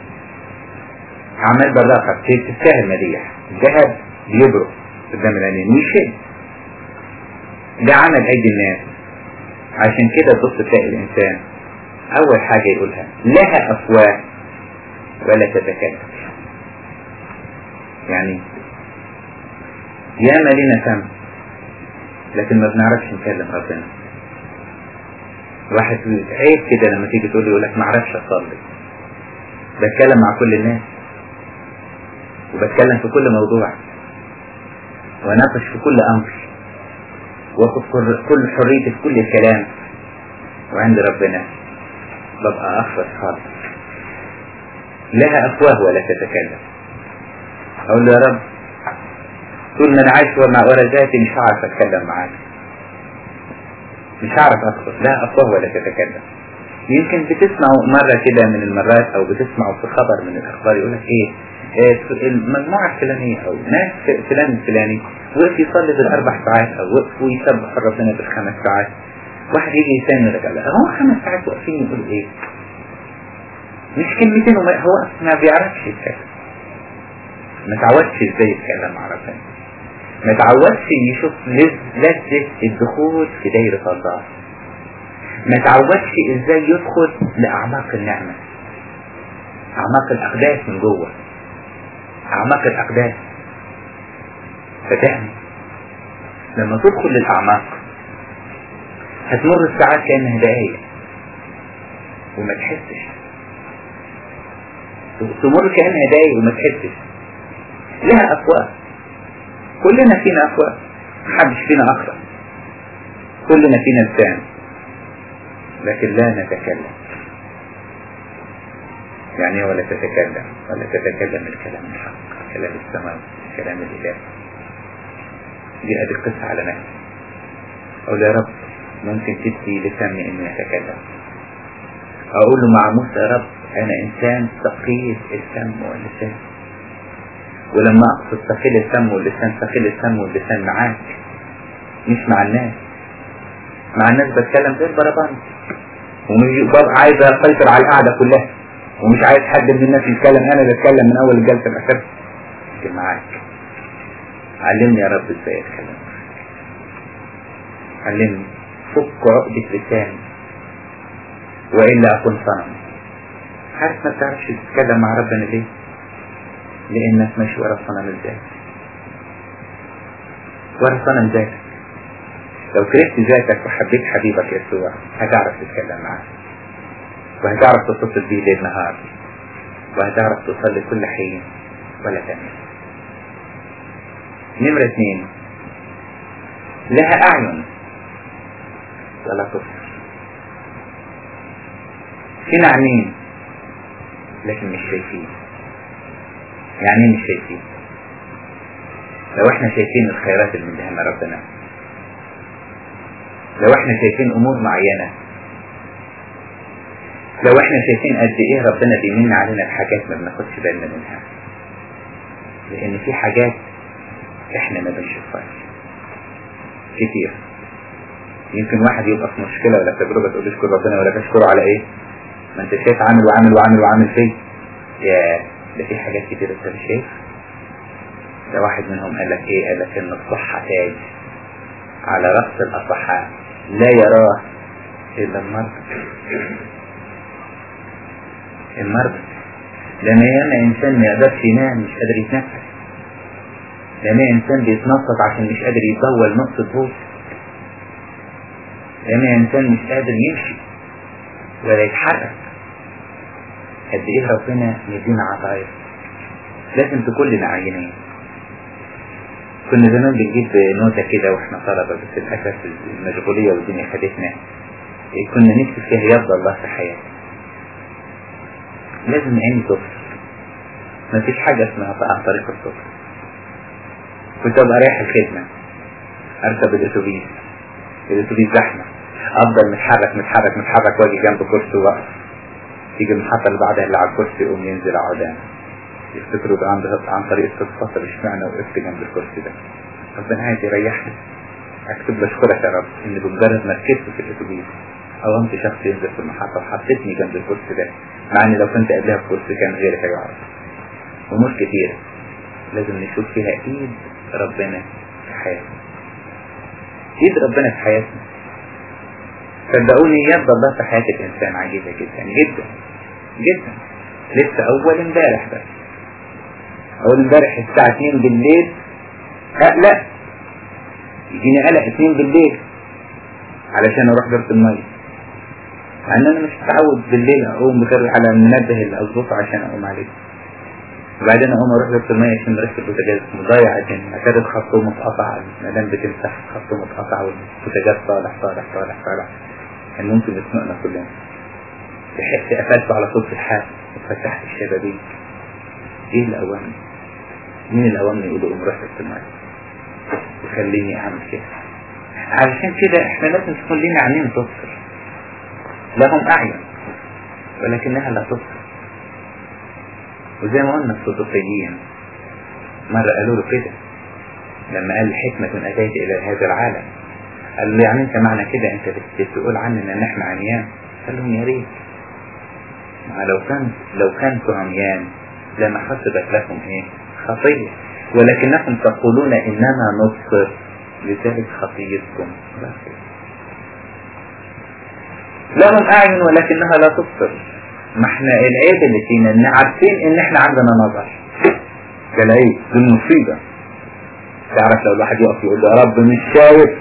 أعمال براقة تستاهل مديح الذهب بيبرق قدام العينين ويشد ده عمل أيدي الناس عشان كده تبص تلاقي الإنسان أول حاجة يقولها لها أفواه ولا تتكلم يعني ياما لنا فم لكن ما بنعرفش نكلم ربنا واحد عيب كده لما تيجي تقول لي يقول لك ما اعرفش اصلي بتكلم مع كل الناس وبتكلم في كل موضوع واناقش في كل امر واخد كل حريتي في كل الكلام وعند ربنا ببقى اخفض خالص لها افواه ولا تتكلم اقول له يا رب طول ما انا عايش مع ورا ذاتي مش هعرف اتكلم معاك مش هعرف ادخل لا افواه ولا تتكلم يمكن بتسمعوا مرة كده من المرات او بتسمعوا في خبر من الاخبار يقول لك ايه, إيه المجموعة الفلانية او ناس فلان الفلاني وقف يصلي بالاربع ساعات او وقف ويسبح ربنا بالخمس ساعات واحد يجي يسألني يقول لك لا هو خمس ساعات واقفين يقول ايه مش كلمتين وما هو ما بيعرفش يتكلم ما تعودش ازاي يتكلم مع ربنا ما تعودش يشوف لذة الدخول في دايرة الله ما تعودش ازاي يدخل لأعماق النعمة أعماق الأقداس من جوه أعماق الأقداس فتعني لما تدخل للأعماق هتمر الساعات كأنها دقايق وما تحسش تمر كأنها دقايق وما تحسش لها أفواه كلنا فينا أفواه محدش فينا أكثر كلنا فينا لسان لكن لا نتكلم يعني ولا تتكلم ولا تتكلم الكلام الحق كلام السماء كلام الإله دي أدي قصة على نفسي أقول يا رب ممكن تدي لساني إنه يتكلم أقول له مع موسى يا رب أنا إنسان ثقيل الفم واللسان ولما أقصد ثقيل الفم واللسان ثقيل الفم واللسان معاك مش مع الناس مع الناس بتكلم غير بربان ومش عايز اسيطر على القعدة كلها ومش عايز حد من الناس يتكلم انا بتكلم من اول الجلسة لاخرها لكن معاك علمني يا رب ازاي اتكلم علمني فك عقدة لساني والا اكون صنم عارف ما بتعرفش تتكلم مع ربنا ليه لانك ماشي ورا صنم الذات ورا صنم ذاتك لو كرهت ذاتك وحبيت حبيبك يسوع هتعرف تتكلم معاه وهتعرف تتصل بيه ليل نهار وهتعرف تصلي كل حين ولا تنام نمرة اثنين لها أعين ولا تبصر فينا عينين لكن مش شايفين يعني مش شايفين لو احنا شايفين الخيرات اللي مديها ربنا لو احنا شايفين امور معينة لو احنا شايفين قد ايه ربنا بيمن علينا بحاجات ما بناخدش بالنا منها لان في حاجات احنا ما بنشوفهاش كتير يمكن واحد يبقى في مشكلة ولا تجربة تقول اشكر ربنا ولا تشكره على ايه ما انت شايف عامل وعامل وعامل وعامل فيه يا ده في حاجات كتير انت مش شايف ده واحد منهم قال لك ايه قال لك ان الصحة تاج على رأس الأصحاء لا يراه إلا المرض المرض لما ياما إنسان ما يقدرش ينام مش قادر يتنفس لما إنسان بيتنطط عشان مش قادر يطول نقطة بوس لما إنسان مش قادر يمشي ولا يتحرك قد إيه ربنا يدينا عطايا لازم تكون لنا عينين كنا زمان بنجيب نوتة كده واحنا طلبة بس للأسف المشغولية والدنيا خدتنا كنا نكتب فيها يرضى الله في حياتي لازم عيني تبصر مفيش حاجة اسمها عن طريق الصبر كنت ابقى رايح الخدمة اركب الاتوبيس الاتوبيس زحمة افضل متحرك متحرك متحرك واجي جنب كرسي واقف تيجي المحطة اللي بعدها اللي على الكرسي يقوم ينزل اقعد يفتكروا ده عن, عن طريق الصدفة اشمعنى وقفت جنب الكرسي ده ربنا عايز يريحني اكتب له اشكرك يا رب ان بمجرد ما ركبت في الاتوبيس قومت شخص ينزل في المحطة وحطيتني جنب الكرسي ده مع ان لو كنت قبلها في كرسي كان غيري هيقعد امور كتيرة لازم نشوف فيها ايد ربنا في حياتنا ايد ربنا في حياتنا صدقوني يد الله في حياة الانسان عجيبة جدا جدا جدا لسه اول امبارح بس اول امبارح الساعة 2 بالليل اقلق يجيني قلق 2 بالليل علشان اروح دورة المية مع ان انا مش متعود بالليل اقوم بكر على المنبه اللي اظبطه عشان اقوم عليه وبعدين اقوم اروح دورة المية عشان مركب البوتاجاز مضيع عشان اكاد خطه متقطع المدام بتمسح خطه متقطع والبوتاجاز طالع طالع طالع طالع كان ممكن يخنقنا كلنا لحقت قفلته على طول في الحال وفتحت الشبابيك ايه اللي قومني مين اللي قومني يقول قوم روح دورة المية وخليني اعمل كده علشان كده احنا لازم تكون لنا عينين تبصر لهم اعين ولكنها لا تبصر وزي ما قلنا الصدقيين مرة قالوا له كده لما قال حكمة أتيت إلى هذا العالم قال له يعني أنت معنى كده أنت بتقول عننا إن إحنا عميان قال لهم يا ريت لو كان لو كنت عميان لما حسبت لكم إيه خطية ولكنكم تقولون إنما نبصر لذلك خطيتكم باقية لهم أعين ولكنها لا تبصر ما احنا العيب اللي فينا ان عارفين ان احنا عندنا نظر ده العيب دي المصيبة تعرف لو الواحد يقف يقول له يا رب مش شايف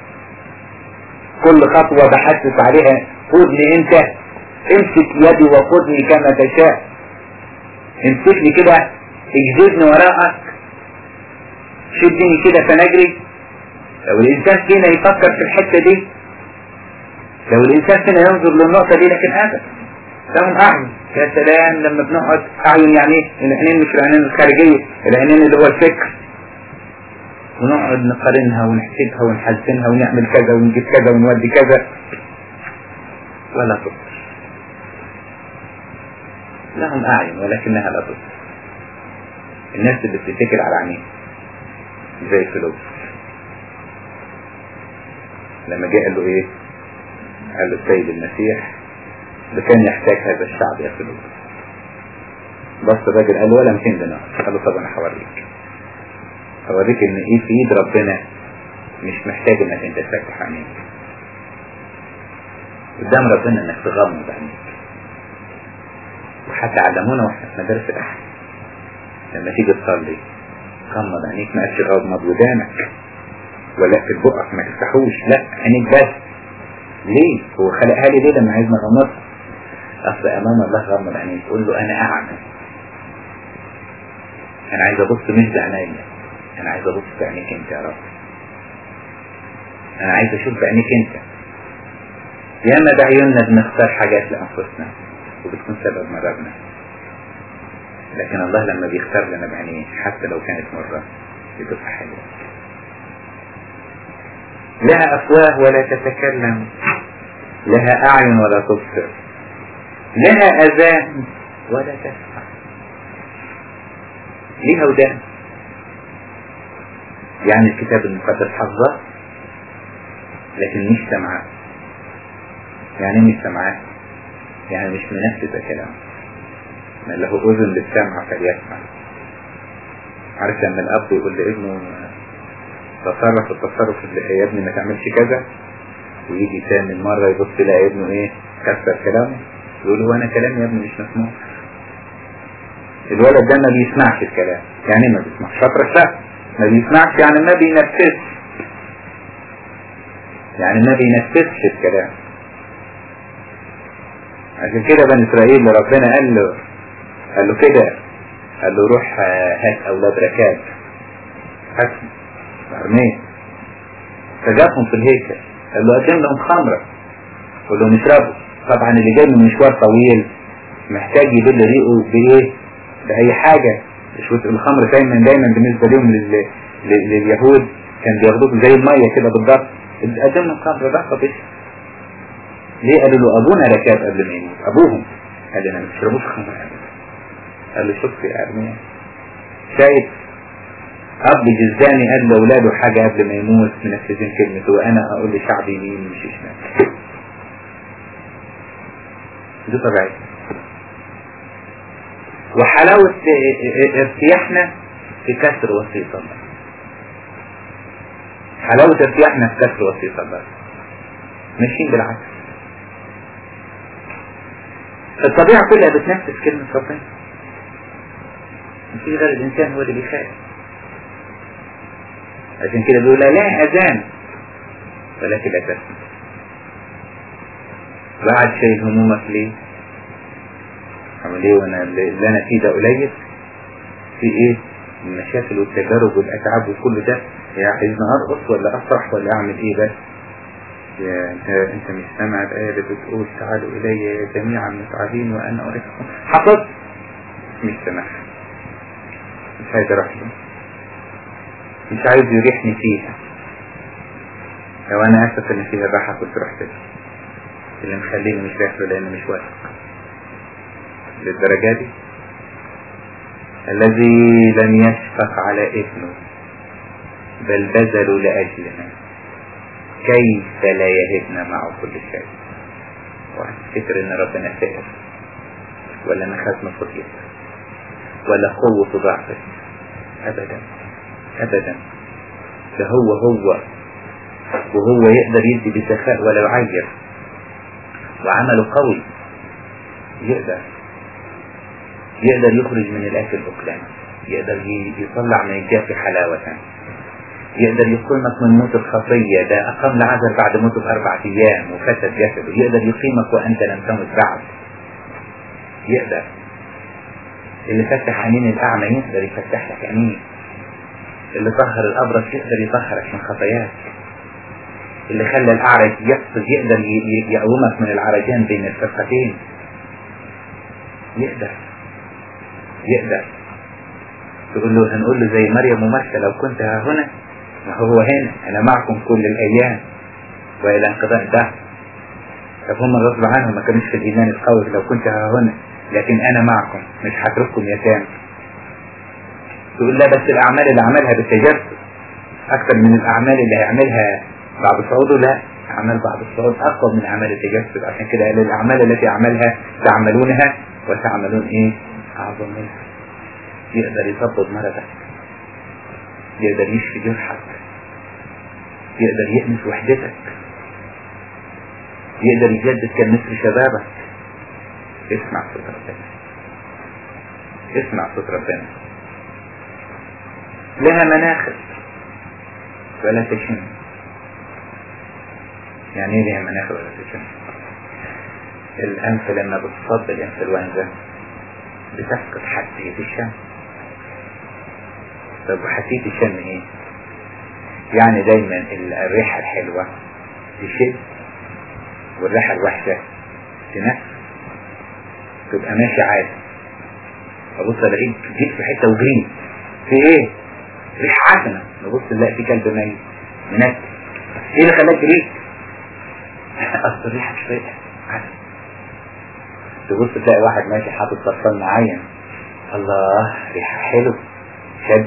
كل خطوة بحسس عليها خدني انت امسك يدي وخدني كما تشاء امسكني كده اجذبني وراءك شدني كده فنجري لو الانسان فينا يفكر في الحتة دي لو الانسان فينا ينظر للنقطة دي لكن ابدا لهم اعين يا سلام لما بنقعد اعين يعني ايه العينين مش العينين الخارجية العينين اللي هو الفكر ونقعد نقارنها ونحسبها ونحسنها ونعمل كذا ونجيب كذا ونودي كذا ولا تبصر لهم اعين ولكنها لا تبصر الناس اللي بتتكل على عينيه زي فلوس لما جاء قال له ايه قال له السيد المسيح ده كان يحتاج هذا الشعب يا فلوس بص الراجل قال له ولا 200 دينار قال له طب انا هوريك هوريك ان ايه في ايد ربنا مش محتاج انك انت تفتح عينيك قدام ربنا انك تغمض عينيك وحتى علمونا واحنا في مدارس الاحد لما تيجي تصلي غمض عينيك ما قالش غمض ودانك ولا في بقك ما تفتحوش لا عينيك بس ليه هو خلقها لي ليه لما عايزنا اغمضها اصل امام الله غمض عينيك قول له انا اعمى انا عايز ابص مش بعينيا انا عايز ابص بعينيك انت يا رب انا عايز اشوف بعينيك انت ياما بعيوننا بنختار حاجات لانفسنا وبتكون سبب مرضنا لكن الله لما بيختار لنا بعينيه حتى لو كانت مرة بتبقى حلوة لها أفواه ولا تتكلم لها أعين ولا تبصر لها أذان ولا تسمع ليها ودان يعني الكتاب المقدس حفظه لكن مش سمعاه يعني مش سمعاه يعني مش منفذة كلامه من له أذن للسمع فليسمع عارف لما الأب يقول لابنه تصرف التصرف اللي يا ابني ما تعملش كذا ويجي تاني مرة يبص يلاقي ابنه ايه كسر كلامه يقول له انا كلامي يا ابني مش مسموع الولد ده ما بيسمعش الكلام يعني ما بيسمعش شاطر الشهر ما بيسمعش يعني ما بينفذش يعني ما بينفذش الكلام عشان كده بني اسرائيل ربنا قال له قال له كده قال له روح هات اولاد ركاب هاتهم ارميه فجابهم في الهيكل قال له قدم لهم خمرة قال لهم اشربوا طبعا اللي جاي من مشوار طويل محتاج يبل ريقه بايه بأي حاجة شوية الخمر دايما دايما بالنسبة لهم لل... لل... لليهود كان بياخدوه زي المية كده بالضبط قدم لهم خمرة ده طب ليه قالوا له ابونا ركاب قبل ما يموت ابوهم قال لنا ما تشربوش خمر قال له شوف يا ارميا شايف اب جزاني قال لاولاده حاجة قبل ما يموت منفذين كلمته وانا اقول لشعبي يمين مش شمال دي طبيعي وحلاوة ارتياحنا في كسر وصية الله حلاوة ارتياحنا في كسر وصية الله ماشيين بالعكس الطبيعة كلها بتنفذ كلمة ربنا مفيش غير الإنسان هو اللي بيخاف عشان كده بيقول لا أذان ولكن لا تسمع بعد شيء همومك ليه عمل ايه وانا اللي انا فيه ده قليل في ايه المشاكل والتجارب والاتعاب وكل ده يا عايزني ارقص ولا افرح ولا اعمل ايه بس يا انت انت مش سامع الايه اللي بتقول تعالوا الي جميعا متعبين وانا اريحكم حفظ مش سامعها مش عايز اروح له مش عايز يريحني فيها لو انا اسف ان فيها راحه كنت رحت له اللي مخليني مش رايح له لانه مش واثق للدرجة دي الذي لم يشفق على ابنه بل بذلوا لأجلنا كيف لا يهبنا معه كل شيء وهتفتكر ان ربنا فقر ولا مخازنه فضيت ولا قوة ضعفت ابدا ابدا ده هو هو وهو يقدر يدي بسخاء ولا يعير وعمله قوي يقدر يقدر يخرج من الأكل أكلا يقدر يطلع من الجاف حلاوة يقدر يقيمك من موت الخطية ده أقام لعذر بعد موته بأربع أيام وفسد جسده يقدر يقيمك وأنت لم تمت بعد يقدر اللي فتح عينين الأعمى يقدر يفتح لك عينين اللي طهر الأبرص يقدر يطهرك من خطاياك اللي خلى الأعرج يقصد يقدر يقومك من العرجان بين الفرقتين يقدر يقدر تقول له هنقول له زي مريم ومرثى لو كنت ها هنا وهو هنا انا معكم كل الايام والى انقضاء الدهر طب هم غصب عنهم ما كانوش في الايمان القوي لو كنت ها هنا لكن انا معكم مش هترككم يتامى تقول لا بس الاعمال اللي عملها بالتجسد اكثر من الاعمال اللي هيعملها بعد صعوده لا اعمال بعد الصعود اقوى من اعمال التجسد عشان كده قال الاعمال التي اعملها تعملونها وتعملون ايه أعظم منها يقدر يطبط مرضك يقدر يشفي جرحك يقدر يأنس وحدتك يقدر يجدد كالنسر شبابك اسمع صوت ربنا اسمع صوت ربنا لها مناخر ولا تشم يعني ايه لها مناخر ولا تشم الأنف لما بتصاب بالإنفلونزا بتفقد حساسية الشم طب وحساسية الشم ايه؟ يعني دايما الريحة الحلوة تشد والريحة الوحشة تنفس تبقى ماشي عادي ابص الاقيك جيت في حته وجريت في ايه؟ ريحه حسنه نبص نلاقي في كلب ميت منك ايه اللي خلاك جريت؟ اصل الريحه مش فايقه حسنه تبص تلاقي واحد ماشي حاطط صرصال معين الله ريحه حلو شد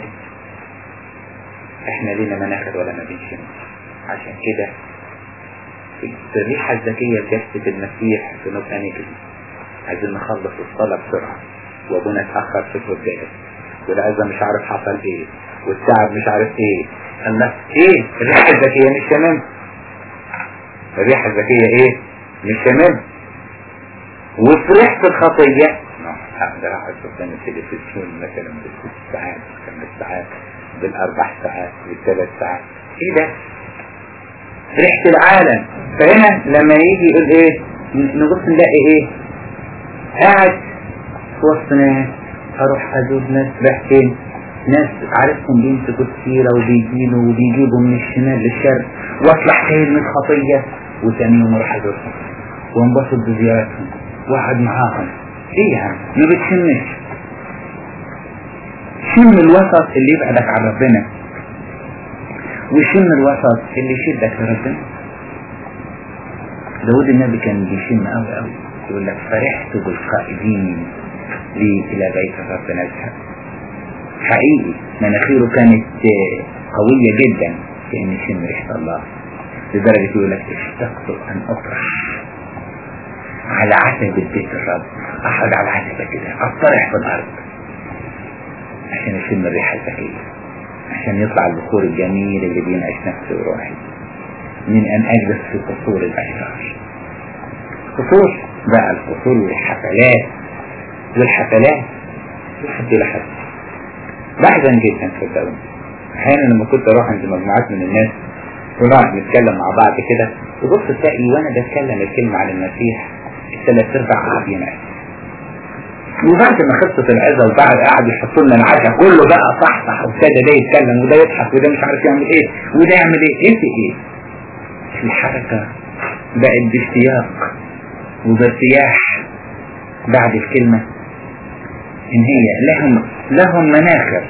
احنا لينا مناخر ولا ما بنشم عشان كده في الريحة الذكية لجسد المسيح في نبقى نجري عايزين نخلص الصلاة بسرعة وابونا اتأخر في القداس والعزة مش عارف حصل ايه والتعب مش عارف ايه الله ايه الريحة الذكية مش تمام الريحة الذكية ايه مش تمام وفي ريحة الخطية اقدر اقعد قدام التلفزيون مثلا بالست ساعات بالخمس ساعات بالاربع ساعات بالثلاث ساعات ايه ده ريحة العالم فهنا لما يجي يقول ايه نبص نلاقي ايه قاعد في وسط ناس اروح ازور ناس رايحين ناس عارفهم بيمسكوا السيرة وبيجيبوا وبيجيبوا من الشمال للشرق واطلع خير من الخطية وتاني يوم اروح ازورهم وانبسط بزيارتهم واقعد معاهم ايه يعني ما بتشمش شم الوسط اللي يبعدك عن ربنا وشم الوسط اللي يشدك لربنا داود النبي كان بيشم قوي قوي يقول لك فرحت بالقائدين لي الى بيت الرب نزهة حقيقي مناخيره كانت قوية جدا في ان يشم ريحة الله لدرجة يقول لك اشتقت ان اطرح على عتبة بيت الرب اقعد على عتبة كده اطرح في الارض عشان اشم الريحة الذكية عشان يطلع البخور الجميل اللي بينعش نفسي وروحي من ان اجلس في قصور الاشجار قصور بقى القصور والحفلات والحفلات لحد لحد بحزن جدا صدقوني احيانا لما كنت اروح عند مجموعات من الناس ونقعد نتكلم مع بعض كده تبص تلاقي وانا بتكلم الكلمة عن المسيح الثلاث ارباع قاعد ينعس وبعد ما خلصت العزة وبعد قاعد يحطوا لنا العشاء كله بقى صحصح وابتدى ده يتكلم وده يضحك وده مش عارف يعمل ايه وده يعمل ايه ايه في ايه الحركة بقت باشتياق وبارتياح بعد الكلمة ان هي لهم لهم مناخر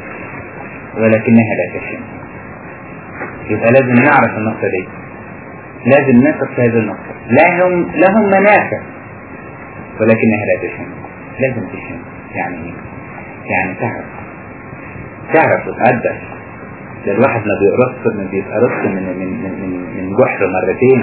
ولكنها لا تشم يبقى لازم نعرف النقطة دي لازم نثق في هذه النقطة لهم لهم مناخر ولكنها لا تشم لازم تشم يعني ايه؟ يعني تعرف تعرف تتقدس ده الواحد ما بيقرص ما بيتقرص من من من من, من جحر مرتين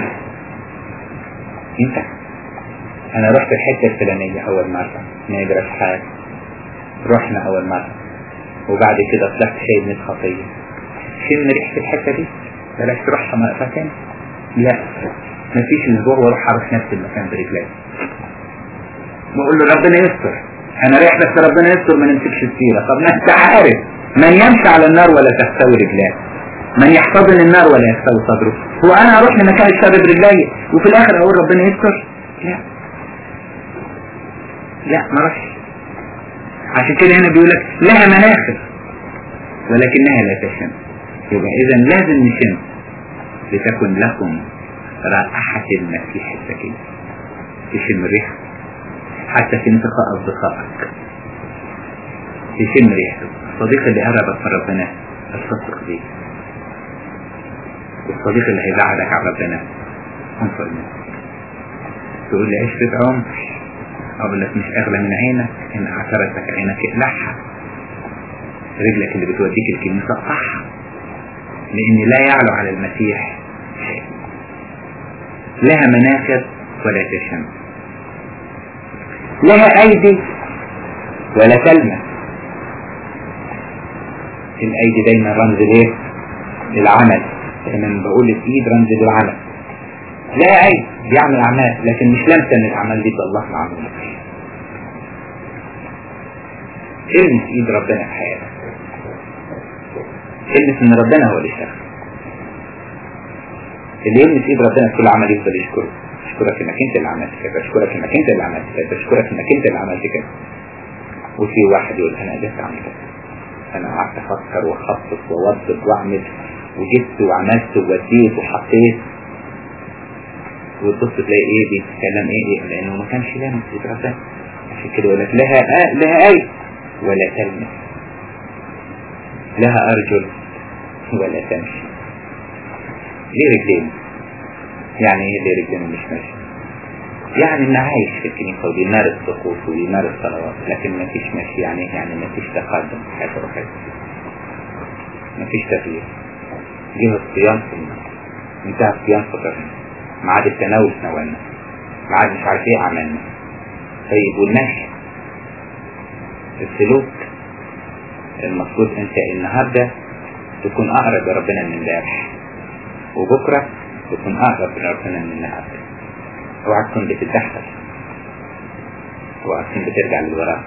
ينفع انا رحت الحتة الفلانية اول مرة ما يجراش حاجة رحنا اول مرة وبعد كده طلعت شايل من خطية شم ريحة الحتة دي بلاش تروحها مكان لا مفيش اسبوع واروح اروح نفس المكان برجلي بقول له ربنا يستر انا رايح بس ربنا يستر ما نمسكش السيرة طب ما انت عارف من يمشي على النار ولا تستوي رجلاه من يحتضن النار ولا يستوي صدره هو انا اروح لمكان الشر برجلي وفي الاخر اقول ربنا يستر لا لا ما رحش عشان كده هنا بيقول لك لها مناخر ولكنها لا تشم يبقى اذا لازم نشم لتكن لكم رائحة المسيح الزكي تشم الريحة حتى في انتقاء أصدقائك تشم ريحته الصديق اللي قربك من ربنا الصدق بيه والصديق اللي هيزعلك على ربنا انصر منه تقول لي عشرة عمر اقول لك مش اغلى من عينك ان اعترتك عينك اقلعها رجلك اللي بتوديك الكنيسة اقطعها لان لا يعلو على المسيح شيء لها مناخر ولا تشم لها ايدي ولا تلمس الايدي دايما رمز ليه للعمل دايما بقول الايد رمز للعمل لا ايد بيعمل اعمال لكن مش لامسه ان الاعمال دي الله معموله المس ايد ربنا في حياتك المس ان ربنا هو اللي شغال اللي يلمس ايد ربنا في كل عمل يفضل يشكره بشكرك انك انت اللي عملت كده بشكرك انك انت اللي عملت كده بشكرك انك انت اللي عملت كده وفي واحد يقول انا قدرت اعمل كده انا قعدت افكر واخطط واوظف واعمل وجبت وعملت ووديت وحطيت وتبص تلاقي ايه بيتكلم ايه ايه لانه ما كانش لامس ربنا عشان كده يقول لك لها آه لها اي ولا تلمس لها ارجل ولا تمشي ليه رجلين يعني ايه ليه رجلين مش ماشي يعني انه عايش في الكنيسة وبيمارس طقوس وبيمارس صلوات لكن ما فيش ماشي يعني ايه يعني ما فيش تقدم في حياته الروحية ما فيش تغيير جه الصيام في النار انتهى الصيام فطرنا ميعاد التناول تناولنا ميعاد مش عارف ايه عملنا طيب والمشي السلوك المفروض انت النهارده تكون اقرب لربنا من امبارح وبكره تكون اقرب لربنا من النهارده اوعى تكون بتتدخل اوعى تكون بترجع للوراء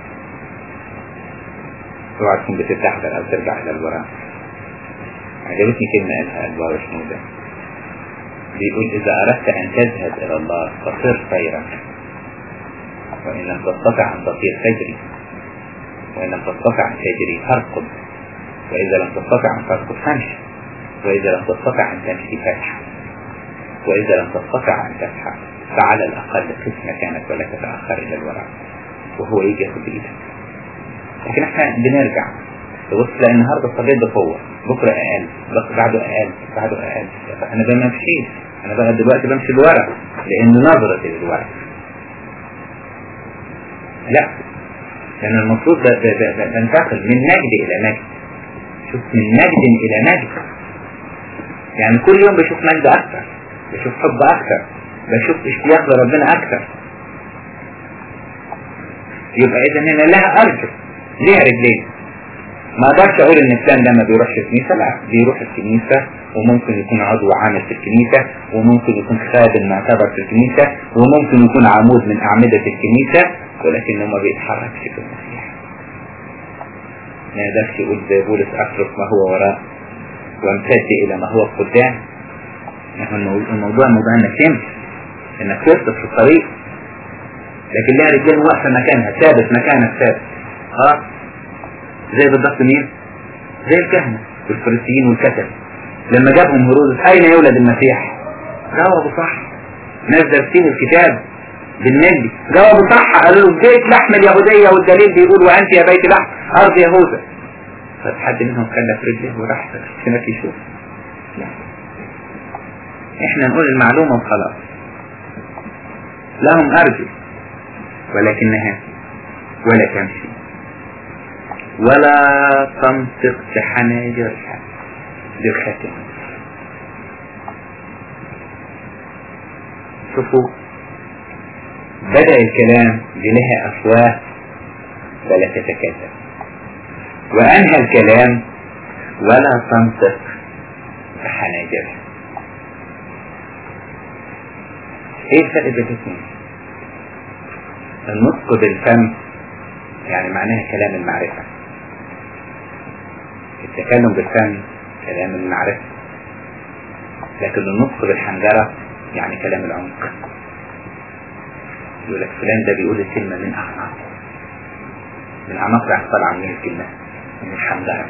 اوعى تكون بتتدخل او ترجع الى الوراء عجبتني كلمة قالها البابا شنودة بيقول إذا أردت أن تذهب إلى الله فصر خيرا وإن لم تستطع أن تطير فجري وإن لم تستطع أن تجري فارقد وإذا لم تستطع أن ترقد فامشي وإذا لم تستطع أن تمشي فاسحب وإذا لم تستطع أن تسحب فعلى الأقل قف مكانك ولا تتأخر إلى الوراء وهو يجي ياخد بإيدك لكن احنا بنرجع تبص تلاقي النهارده الطبيعي بقوة بكرة أقل بكرة بعده أقل بعده أقل أنا بقى ما امشيش أنا بقى دلوقتي بمشي لورا لأن نظرتي للورا لا لأن المفروض بنتقل من نجد إلى نجد شوف من نجد إلى نجد يعني كل يوم بشوف مجد أكثر بشوف حب أكثر بشوف اشتياق لربنا أكثر يبقى إذا هنا لها أرجل ليها رجلين ما اقدرش اقول ان فلان ده ما بيروحش الكنيسة لا بيروح الكنيسة وممكن يكون عضو عامل في الكنيسة وممكن يكون خادم معتبر في الكنيسة وممكن يكون عمود من اعمدة الكنيسة ولكنه ما بيتحركش في المسيح ما يقدرش يقول زي بولس اترك ما هو وراء وامتد الى ما هو قدام الموضوع موضوع انك تمشي انك تسقط في الطريق لكن لها رجال واقفة مكانها ثابت مكانك ثابت اه زي بالضبط مين زي الكهنة والفريسيين والكتب لما جابهم هرودس اين يولد المسيح جاوبوا صح نزل فيه الكتاب بالنبي جاوبوا صح قالوا له بيت لحم اليهودية والدليل بيقول وانت يا بيت لحم ارض يهوذا فحد منهم خلى في رجله وراح هناك يشوف لا احنا نقول المعلومة وخلاص لهم ارجل ولكنها ولا تمشي ولا تنطق بحناجرها بالختم شوفوا بدأ الكلام بلها أفواه فلا تتكلم وأنهى الكلام ولا تنطق بحناجرها ايه الفرق بين الاثنين النطق بالفم يعني معناها كلام المعرفة التكلم بالفم كلام المعرفة لكن النطق بالحنجرة يعني كلام العمق يقول لك فلان ده بيقول الكلمة من أعماق من أعماق يعني طالعة من الكلمة من الحنجرة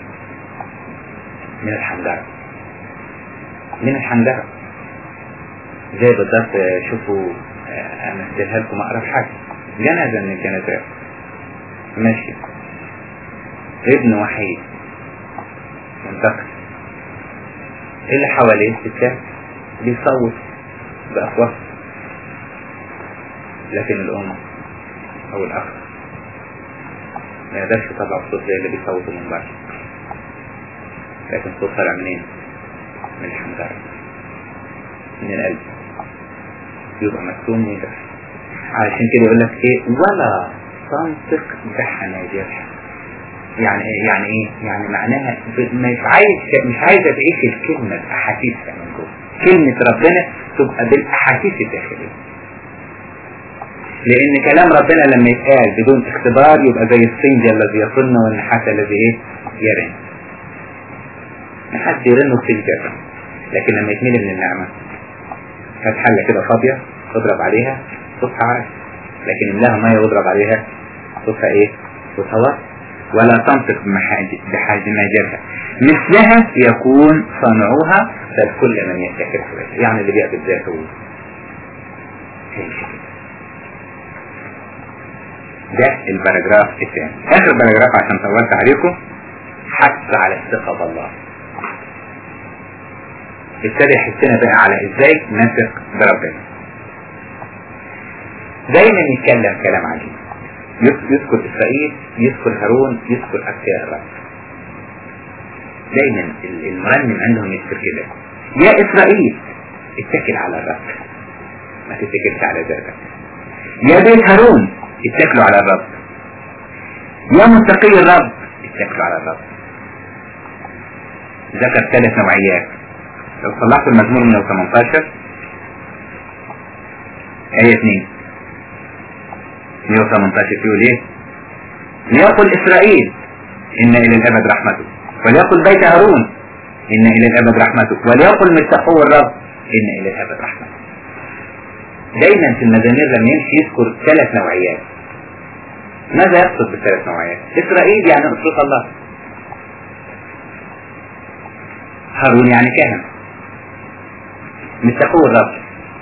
من الحنجرة من الحنجرة زي بالضبط شوفوا أمثلها لكم أقرب حاجة جنازة من الجنازات ماشي ابن وحيد منتقل اللي حواليه ستات بيصوت بأصوات لكن الأم أو الأخ ما يقدرش يطلع الصوت زي اللي بيصوتوا من بره لكن الصوت طالع منين؟ من الحنجرة من القلب يبقى مكتوم ويدرس علشان كده يقول لك ايه ولا تنطق بحناجرها يعني ايه يعني ايه يعني معناها مش عايز مش عايزه تعيش الكلمه باحاسيسها من جوه كلمه ربنا تبقى بالاحاسيس الداخليه لان كلام ربنا لما يتقال بدون اختبار يبقى زي السنج الذي يصلنا والنحاس الذي ايه يرن نحاس يرن وسنج يرن لكن لما يتملي من النعمه فتحله كده فاضيه اضرب عليها صوتها عالي لكن املاها ميه واضرب عليها صوتها ايه صوتها واطي ولا تنطق بحاجماجرها مثلها يكون صنعوها بل كل من يتكل عليها يعني اللي بيعبد ذاته ده الباراجراف الثاني اخر باراجراف عشان طولت عليكم حث على الثقة بالله ابتدى يحسنا بقى على ازاي نثق بربنا دايما يتكلم كلام عجيب يذكر اسرائيل يذكر هارون يذكر اكفياء الرب دايما المرنم عندهم يذكر كده يا اسرائيل اتكل على الرب ما تتكلش على ذاتك يا بيت هارون اتكلوا على الرب يا متقي الرب اتكلوا على الرب ذكر ثلاث نوعيات لو طلعت المزمور من 18 آية 2 118 يقول ايه ليقل اسرائيل ان الى الابد رحمته وليقل بيت هارون ان الى الابد رحمته وليقل متقوا الرب ان الى الابد رحمته دايما في المزامير لما يمشي يذكر ثلاث نوعيات ماذا يقصد بالثلاث نوعيات اسرائيل يعني اسرة الله هارون يعني كاهن متقوا الرب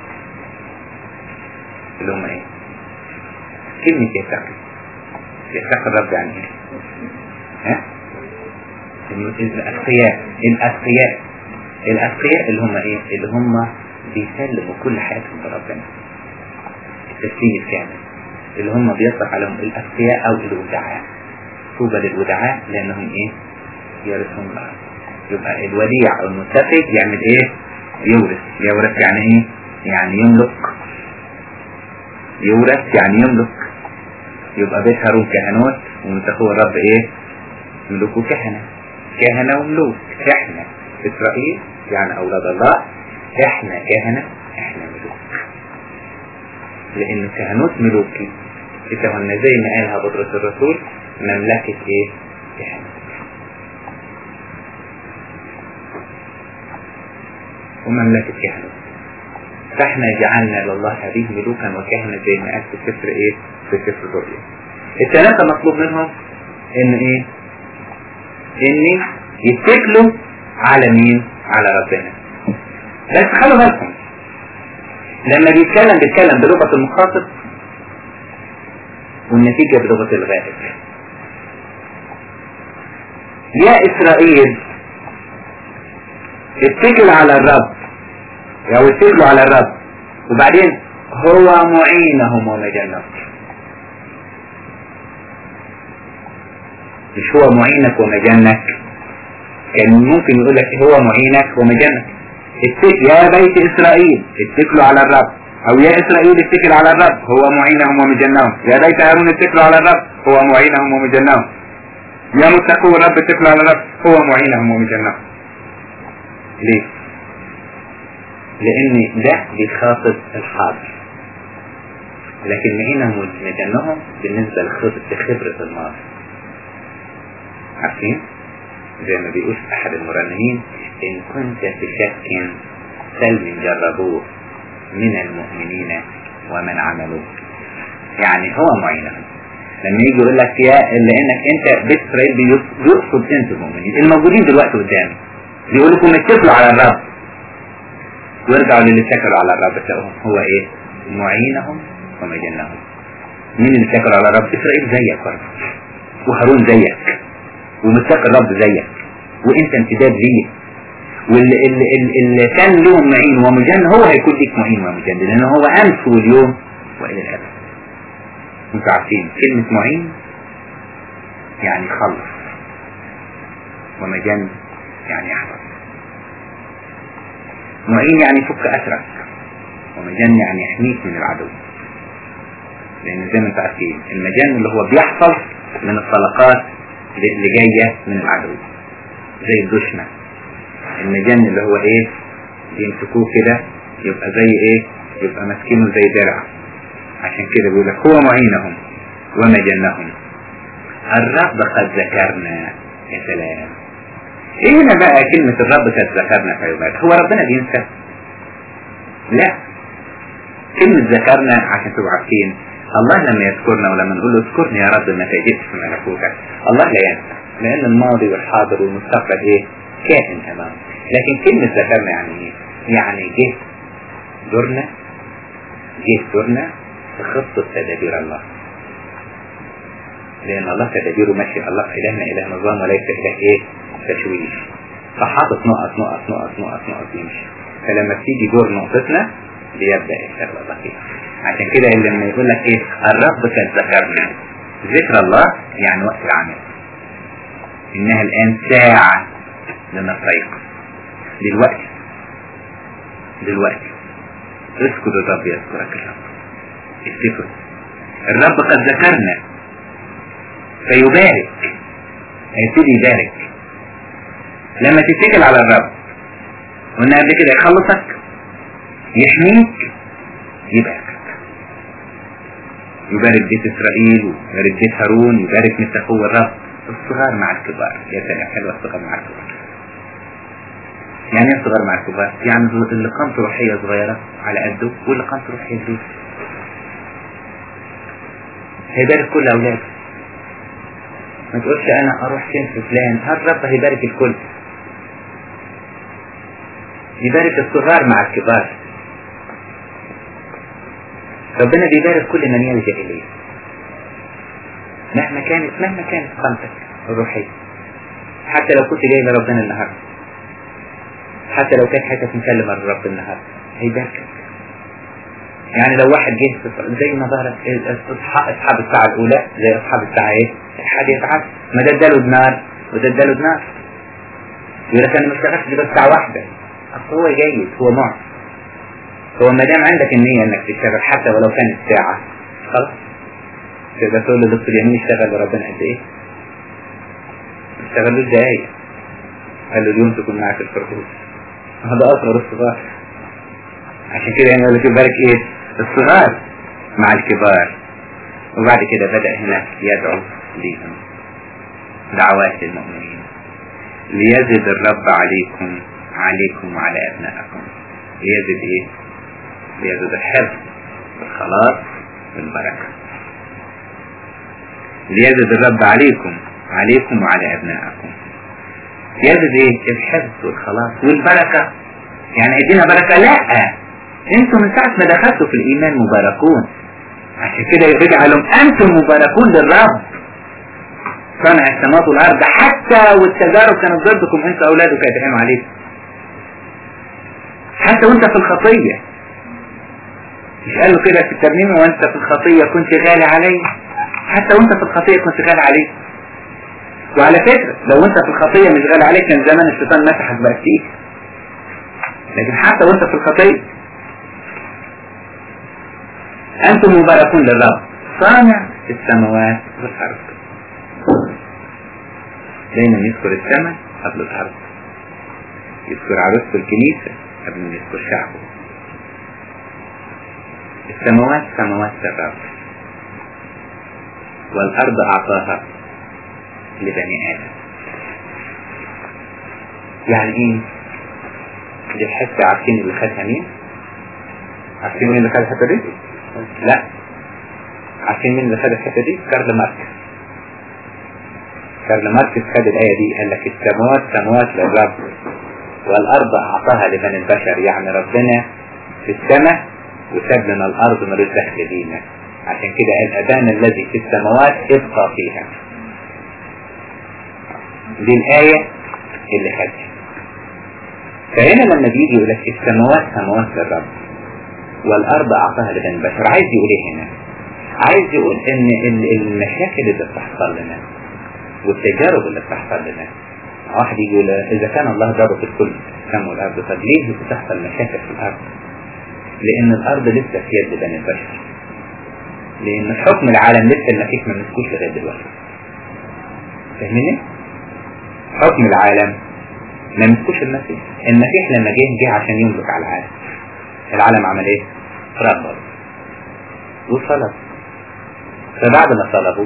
اللي هم ايه كلمة يتقي يتقي الرب يعني ايه ها الأتقياء الأتقياء الأتقياء اللي هم ايه اللي هم بيسلموا كل حياتهم لربنا التسليم الكامل اللي هم بيطلق عليهم الأتقياء أو الودعاء طوبى للودعاء لأنهم ايه يرثهم الأرض يبقى الوديع أو المتقي يعمل ايه يورث يورث يعني ايه يعني يملك يورث يعني يملك يبقى بيت هارون كهنوت ومتقوا الرب ايه ملوك كهنة كهنة وملوك احنا اسرائيل يعني اولاد الله احنا كهنة احنا ملوك لان كهنوت ملوكي كتبنا زي ما قالها بطرس الرسول مملكة ايه كهنة ومملكة كهنة فاحنا جعلنا لله هذه ملوكا وكهنة زي ما قال في سفر ايه في سفر الرؤيا الثلاثة مطلوب منهم ان ايه ان يتكلوا على مين على ربنا بس خلوا بالكم لما بيتكلم بيتكلم بلغة المخاطب والنتيجة بلغة الغائب يا إسرائيل اتكل على الرب أو اتكلوا على الرب وبعدين هو معينهم ومجنهم مش هو معينك ومجنك كان ممكن يقول لك هو معينك ومجنك اتك يا بيت إسرائيل اتكلوا على الرب أو يا إسرائيل اتكل على الرب هو معينهم ومجنهم يا بيت هارون اتكلوا على الرب هو معينهم ومجنهم يا متقوا الرب اتكلوا على الرب هو معينهم ومجنهم ليه؟ لأن ده بيخاطب الحاضر لكن معينهم ومجنهم بالنسبة لخبرة الماضي عارفين؟ زي ما بيقول أحد المرنمين إن كنت في شك سلم جربوه من المؤمنين ومن عملوه يعني هو معينهم لما يجي يقول لك يا لانك انت بيت اسرائيل بيقصد انت المؤمنين الموجودين دلوقتي قدامي بيقول لكم اتكلوا على الرب ويرجعوا للي اتكلوا على الرب تلاقوهم هو ايه معينهم ومجنهم مين اللي اتكلوا على الرب اسرائيل زيك برضه وهارون زيك ومتقي الرب زيك وانت امتداد ليه واللي اللي, اللي كان لهم معين ومجن هو هيكون ليك معين ومجن لان هو امس واليوم والى الابد انتوا عارفين كلمة معين يعني خلص ومجن يعني يحفظ معين يعني يفك أسرك ومجن يعني يحميك من العدو لأن زي ما انتوا عارفين المجن اللي هو بيحفظ من الطلقات اللي جاية من العدو زي الدشمة المجن اللي هو ايه يمسكوه كده يبقى زي ايه يبقى ماسكينه زي درع عشان كده بيقول لك هو معينهم ومجنهم الرب قد ذكرنا يا سلام ايه هنا بقى كلمة الرب قد ذكرنا في عباد هو ربنا بينسى لا كلمة ذكرنا عشان تبقوا عارفين الله لما يذكرنا ولما نقول له اذكرني يا رب متى جئت في ملكوتك الله لا ينسى لأن الماضي والحاضر والمستقبل ايه كائن أمامه لكن كلمة ذكرنا يعني ايه يعني جه زرنا جه زرنا في خطة تدابير الله لأن الله تدابيره ماشي الله إلهنا إله نظام وليس إله إيه تشويش فحاطط نقط نقط نقط نقط نقط يمشي فلما تيجي دور نقطتنا بيبدأ يشتغل الله فيها عشان كده لما يقول لك ايه الرب قد ذكرنا ذكر الله يعني وقت العمل انها الان ساعة لنستيقظ دلوقتي دلوقتي اسكت الرب يذكرك الرب افتكر الرب قد ذكرنا فيبارك هيبتدي يبارك لما تتكل على الرب قلنا قبل كده يخلصك يحميك يباركك يبارك بيت اسرائيل ويبارك بيت هارون يبارك مثل اخوه الرب الصغار مع الكبار يا سلام حلوه الصغار مع الكبار يعني ايه الصغار مع الكبار يعني اللي قامته روحيه صغيره على قده واللي قامته روحيه كبيره هيبارك كل اولاده ما تقولش انا اروح فين في فلان هل رب هيبارك الكل يبارك الصغار مع الكبار ربنا بيبارك كل من يلجأ إليه مهما كانت مهما كانت قامتك الروحية حتى لو كنت جاي لربنا النهاردة حتى لو كانت حياتك مسلمة لرب النهاردة هيباركك يعني لو واحد جه زي ما ظهرت اصحاب الساعة الأولى زي أصحاب الساعة إيه؟ الحادية عشر ما ده اداله دينار وده اداله دينار يقول لك أنا ما اشتغلتش غير ساعة واحدة أصل هو جيد هو معطي هو ما دام عندك النية انك تشتغل حتى ولو كانت ساعة خلاص تقدر تقول له دكتور يمين اشتغل لربنا قد ايه؟ اشتغل له دقايق قال له اليوم تكون معك الفردوس هذا اصغر الصغار عشان كده يعني يقول لك يبارك ايه؟ الصغار مع الكبار وبعد كده بدأ هنا يدعو ليهم دعوات للمؤمنين ليزد الرب عليكم عليكم وعلى أبنائكم ليزد ايه؟ ليزد الحفظ والخلاص والبركة ليزد الرب عليكم عليكم وعلى أبنائكم يزد ايه الحفظ والخلاص والبركة يعني ادينا بركة لا انتم من ساعة ما دخلتوا في الإيمان مباركون عشان كده يرجع لهم أنتم مباركون للرب صنع السماوات والأرض حتى والتجارب كانت ضدكم انتوا أولادك يدعموا عليكم حتى وانت في الخطية مش قال له كده في الترنيمة وانت في الخطية كنت غالي علي حتى وانت في الخطية كنت غالي عليك وعلى فكرة لو انت في الخطية مش غالي عليك كان زمان الشيطان مسحك بقى فيك لكن حتى وانت في الخطية انتم مباركون للرب صانع السماوات والارض دايما يذكر السماء قبل الارض يذكر عروسه الكنيسة قبل ما يذكر شعبه السماوات سماوات الرب والأرض أعطاها لبني آدم يعني إيه؟ دي الحتة عارفين اللي خدها مين؟ عارفين مين اللي خد الحتة دي؟ لا عارفين مين اللي خد الحتة دي؟ كارل ماركس كارل ماركس خد الآية دي قال لك السماوات سماوات للرب والأرض أعطاها لبني البشر يعني ربنا في السماء وساب لنا الأرض ملوش دخل بينا عشان كده قال أبانا الذي في السماوات ابقى فيها دي الآية اللي خدها فهنا لما بيجي يقول لك السماوات سماوات للرب والأرض أعطاها لبني البشر عايز يقول إيه هنا؟ عايز يقول إن المشاكل اللي بتحصل لنا والتجارب اللي بتحصل لنا واحد يجي يقول إذا كان الله ضابط الكل السماء والأرض طب ليه بتحصل مشاكل في الأرض؟ لأن الأرض لسه في يد بني البشر لأن حكم العالم لسه المسيح ما مسكوش لغاية دلوقتي فاهمني؟ حكم العالم ما مسكوش المسيح المسيح لما جه جه عشان يملك على العالم العالم عمل ايه؟ ربط وصلب فبعد ما صلبوا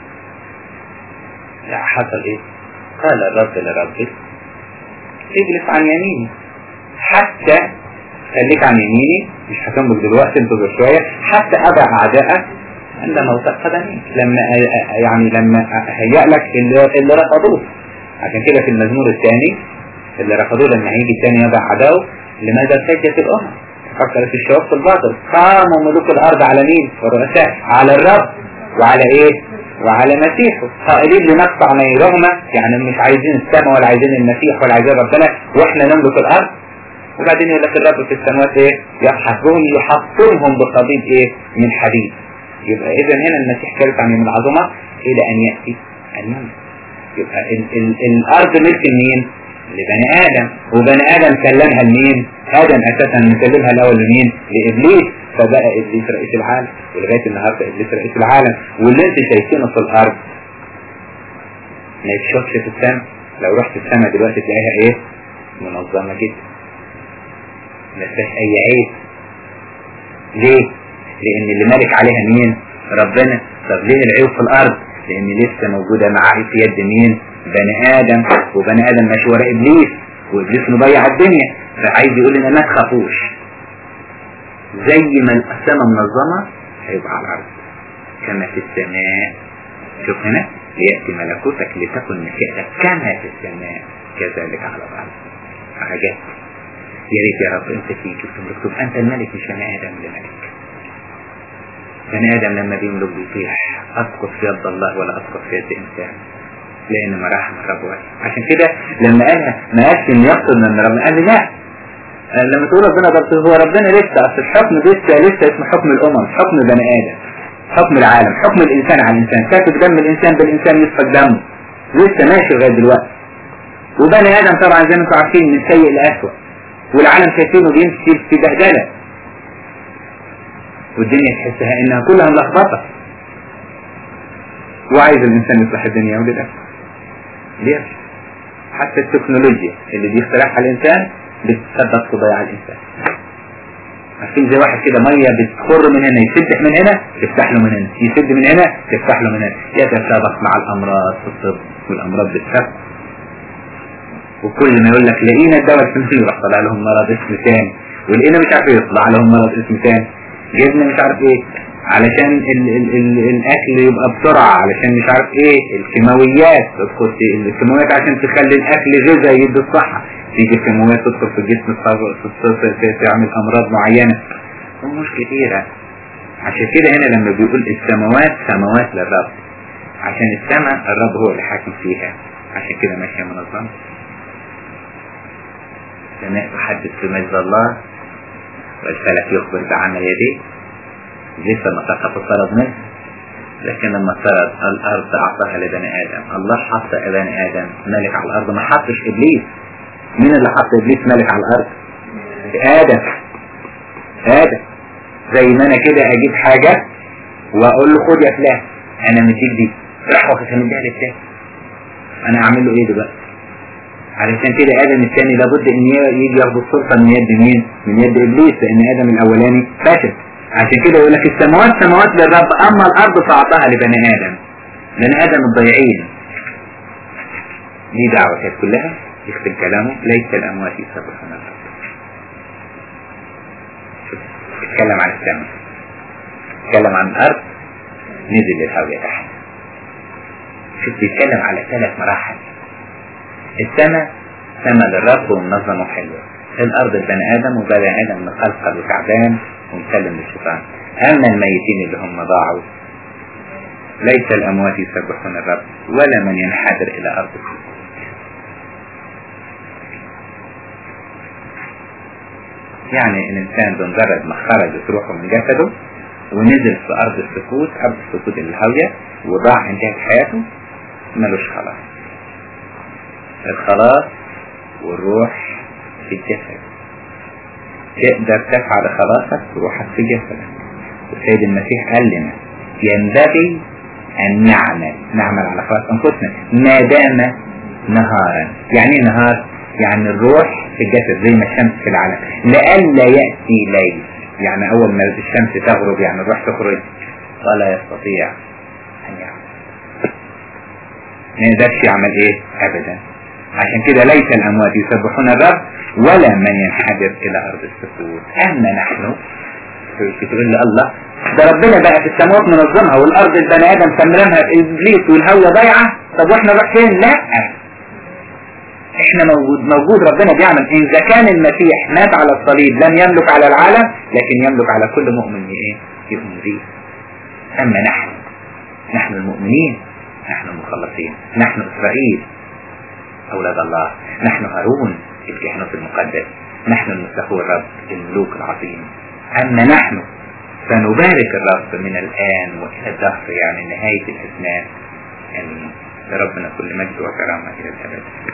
حصل ايه؟ قال الرب لربه اجلس عن يميني حتى خليك عن يميني مش هتنبض دلوقتي انتظر شوية حتى أبع أعدائك عند موت قدمي لما يعني لما هيأ لك اللي, اللي رفضوه عشان كده في المزمور الثاني اللي رفضوه لما هيجي الثاني يضع عداوه لماذا ارتجت الأمم فكرت الشباب في الباطل قاموا ملوك الأرض على مين والرؤساء على الرب وعلى ايه وعلى مسيحه قائلين لنقطع نيرهما يعني مش عايزين السماء ولا عايزين المسيح ولا عايزين ربنا واحنا نملك الأرض وبعدين يقول لك الرب في السماوات ايه يحفظهم يحطمهم بقضيب ايه من حديد يبقى اذا هنا المسيح كلف عن من العظمة الى ان يأتي ان يملك يبقى ال ال الارض ملك مين لبني ادم وبني ادم سلمها لمين ادم اساسا مسلمها الاول لمين لابليس فبقى ابليس رئيس العالم ولغايه النهارده ابليس رئيس العالم واللي انت شايفينه في الارض ما يتشوفش في السماء لو رحت السماء دلوقتي تلاقيها ايه منظمه جدا ما فيهاش اي عيب ليه لان اللي مالك عليها مين ربنا طب ليه العيوب في الارض لان لسه موجودة معاه في يد مين بني ادم وبني ادم ماشي ورا ابليس وابليس مضيع الدنيا فعايز يقول لنا ما تخافوش زي ما السماء منظمة هيبقى على الارض كما في السماء شوف هنا ليأتي ملكوتك لتكن مشيئتك كما في السماء كذلك على الارض عجبت يا ريت يا رب انت فيك مكتوب انت الملك مش بني ادم اللي ملك بني ادم لما بيملك بيطيح اسقط في يد الله ولا اسقط في يد انسان لان مراحم الرب واسع عشان كده لما قالها ما قالش ان يقصد ان ربنا قال لي لا لما تقول ربنا ده هو ربنا لسه اصل الحكم لسه لسه اسمه حكم الامم حكم بني ادم حكم العالم حكم الانسان على الانسان سافك دم الانسان بالانسان يسفك دمه لسه ماشي لغايه دلوقتي وبني ادم طبعا زي ما انتم عارفين من سيء لاسوء والعالم شايفينه بيمشي في بهدله والدنيا تحسها انها كلها ملخبطه وعايز الانسان يصلح الدنيا وللاسف ليه حتى التكنولوجيا اللي بيخترعها الانسان بتسبب في ضياع الانسان عارفين زي واحد كده ميه بتخر من هنا يسدح من هنا تفتح له من هنا يسد من هنا تفتح له من هنا يتسابق مع الامراض في الطب والامراض بتخف وكل ما يقول لك لقينا الدواء الفلاني يروح طلع لهم مرض اسم ثاني ولقينا مش عارف يطلع لهم مرض اسم ثاني جبنا مش عارف ايه علشان ال ال ال الاكل يبقى بسرعة علشان مش عارف ايه الكيماويات تدخل في الكيماويات عشان تخلي الاكل غذاء يدي الصحة تيجي الكيماويات تدخل في الجسم تعمل امراض معينة امور كتيرة عشان كده هنا لما بيقول السماوات سماوات للرب عشان السماء الرب هو اللي حاكم فيها عشان كده ماشية منظمة سماء تحدث في مجد الله والفلك يخبر بعمل يديه لسه ما سقط الطرد منه لكن لما افترض الارض اعطاها لبني ادم الله حط بني ادم ملك على الارض ما حطش ابليس مين اللي حط ابليس ملك على الارض ادم ادم زي ما انا كده اجيب حاجة واقول له خد يا فلان انا مديك دي راح واخدها من ده للتاني انا اعمل له ايه دلوقتي علشان كده ادم الثاني لابد ان يجي ياخد السلطه من يد مين من يد ابليس لان ادم الاولاني فشل عشان كده يقول لك السماوات سماوات للرب اما الارض فاعطاها لبني ادم بني ادم الضيعين دي دعوة كانت كلها يختم كلامه ليس الاموات يسبحون الرب اتكلم عن السماء اتكلم عن الارض نزل للهواء تحت شوف بيتكلم على ثلاث مراحل السماء سماء للرب ومنظمة وحلوة الأرض البني آدم وبني آدم مقلقل وتعبان ومسلم للشيطان أما الميتين اللي هم ضاعوا ليس الأموات يسبحون الرب ولا من ينحدر إلى أرض السكوت يعني الإنسان بمجرد ما خرجت روحه من جسده ونزل في أرض السكوت أرض السكوت الهاوية وضاع انتهت حياته ملوش خلاص الخلاص والروح في الجسد تقدر تفعل خلاصك بروحك في جسدك والسيد المسيح قال لنا ينبغي أن نعمل نعمل على خلاص أنفسنا ما دام نهارا يعني ايه نهار يعني الروح في الجسد زي ما الشمس في العالم لئلا يأتي ليل يعني أول ما الشمس تغرب يعني الروح تخرج ولا يستطيع أن يعمل ما يقدرش يعمل إيه أبدا عشان كده ليس الأموات يسبحون الرب ولا من ينحدر إلى أرض السكوت أما نحن بتقول لي الله ده ربنا بقى في السماوات منظمها والأرض البني آدم سمرمها إبليس والهوى ضايعة طب وإحنا نروح فين؟ لا احنا موجود موجود ربنا بيعمل اذا كان المسيح مات على الصليب لم يملك على العالم لكن يملك على كل مؤمن ايه يؤمن به اما نحن نحن المؤمنين نحن المخلصين نحن اسرائيل اولاد الله نحن هارون الكهنوت المقدس نحن المستخوى الرب الملوك العظيم اما نحن فنبارك الرب من الان والى الدهر يعني نهاية الازمان امين لربنا كل مجد وكرامة الى الابد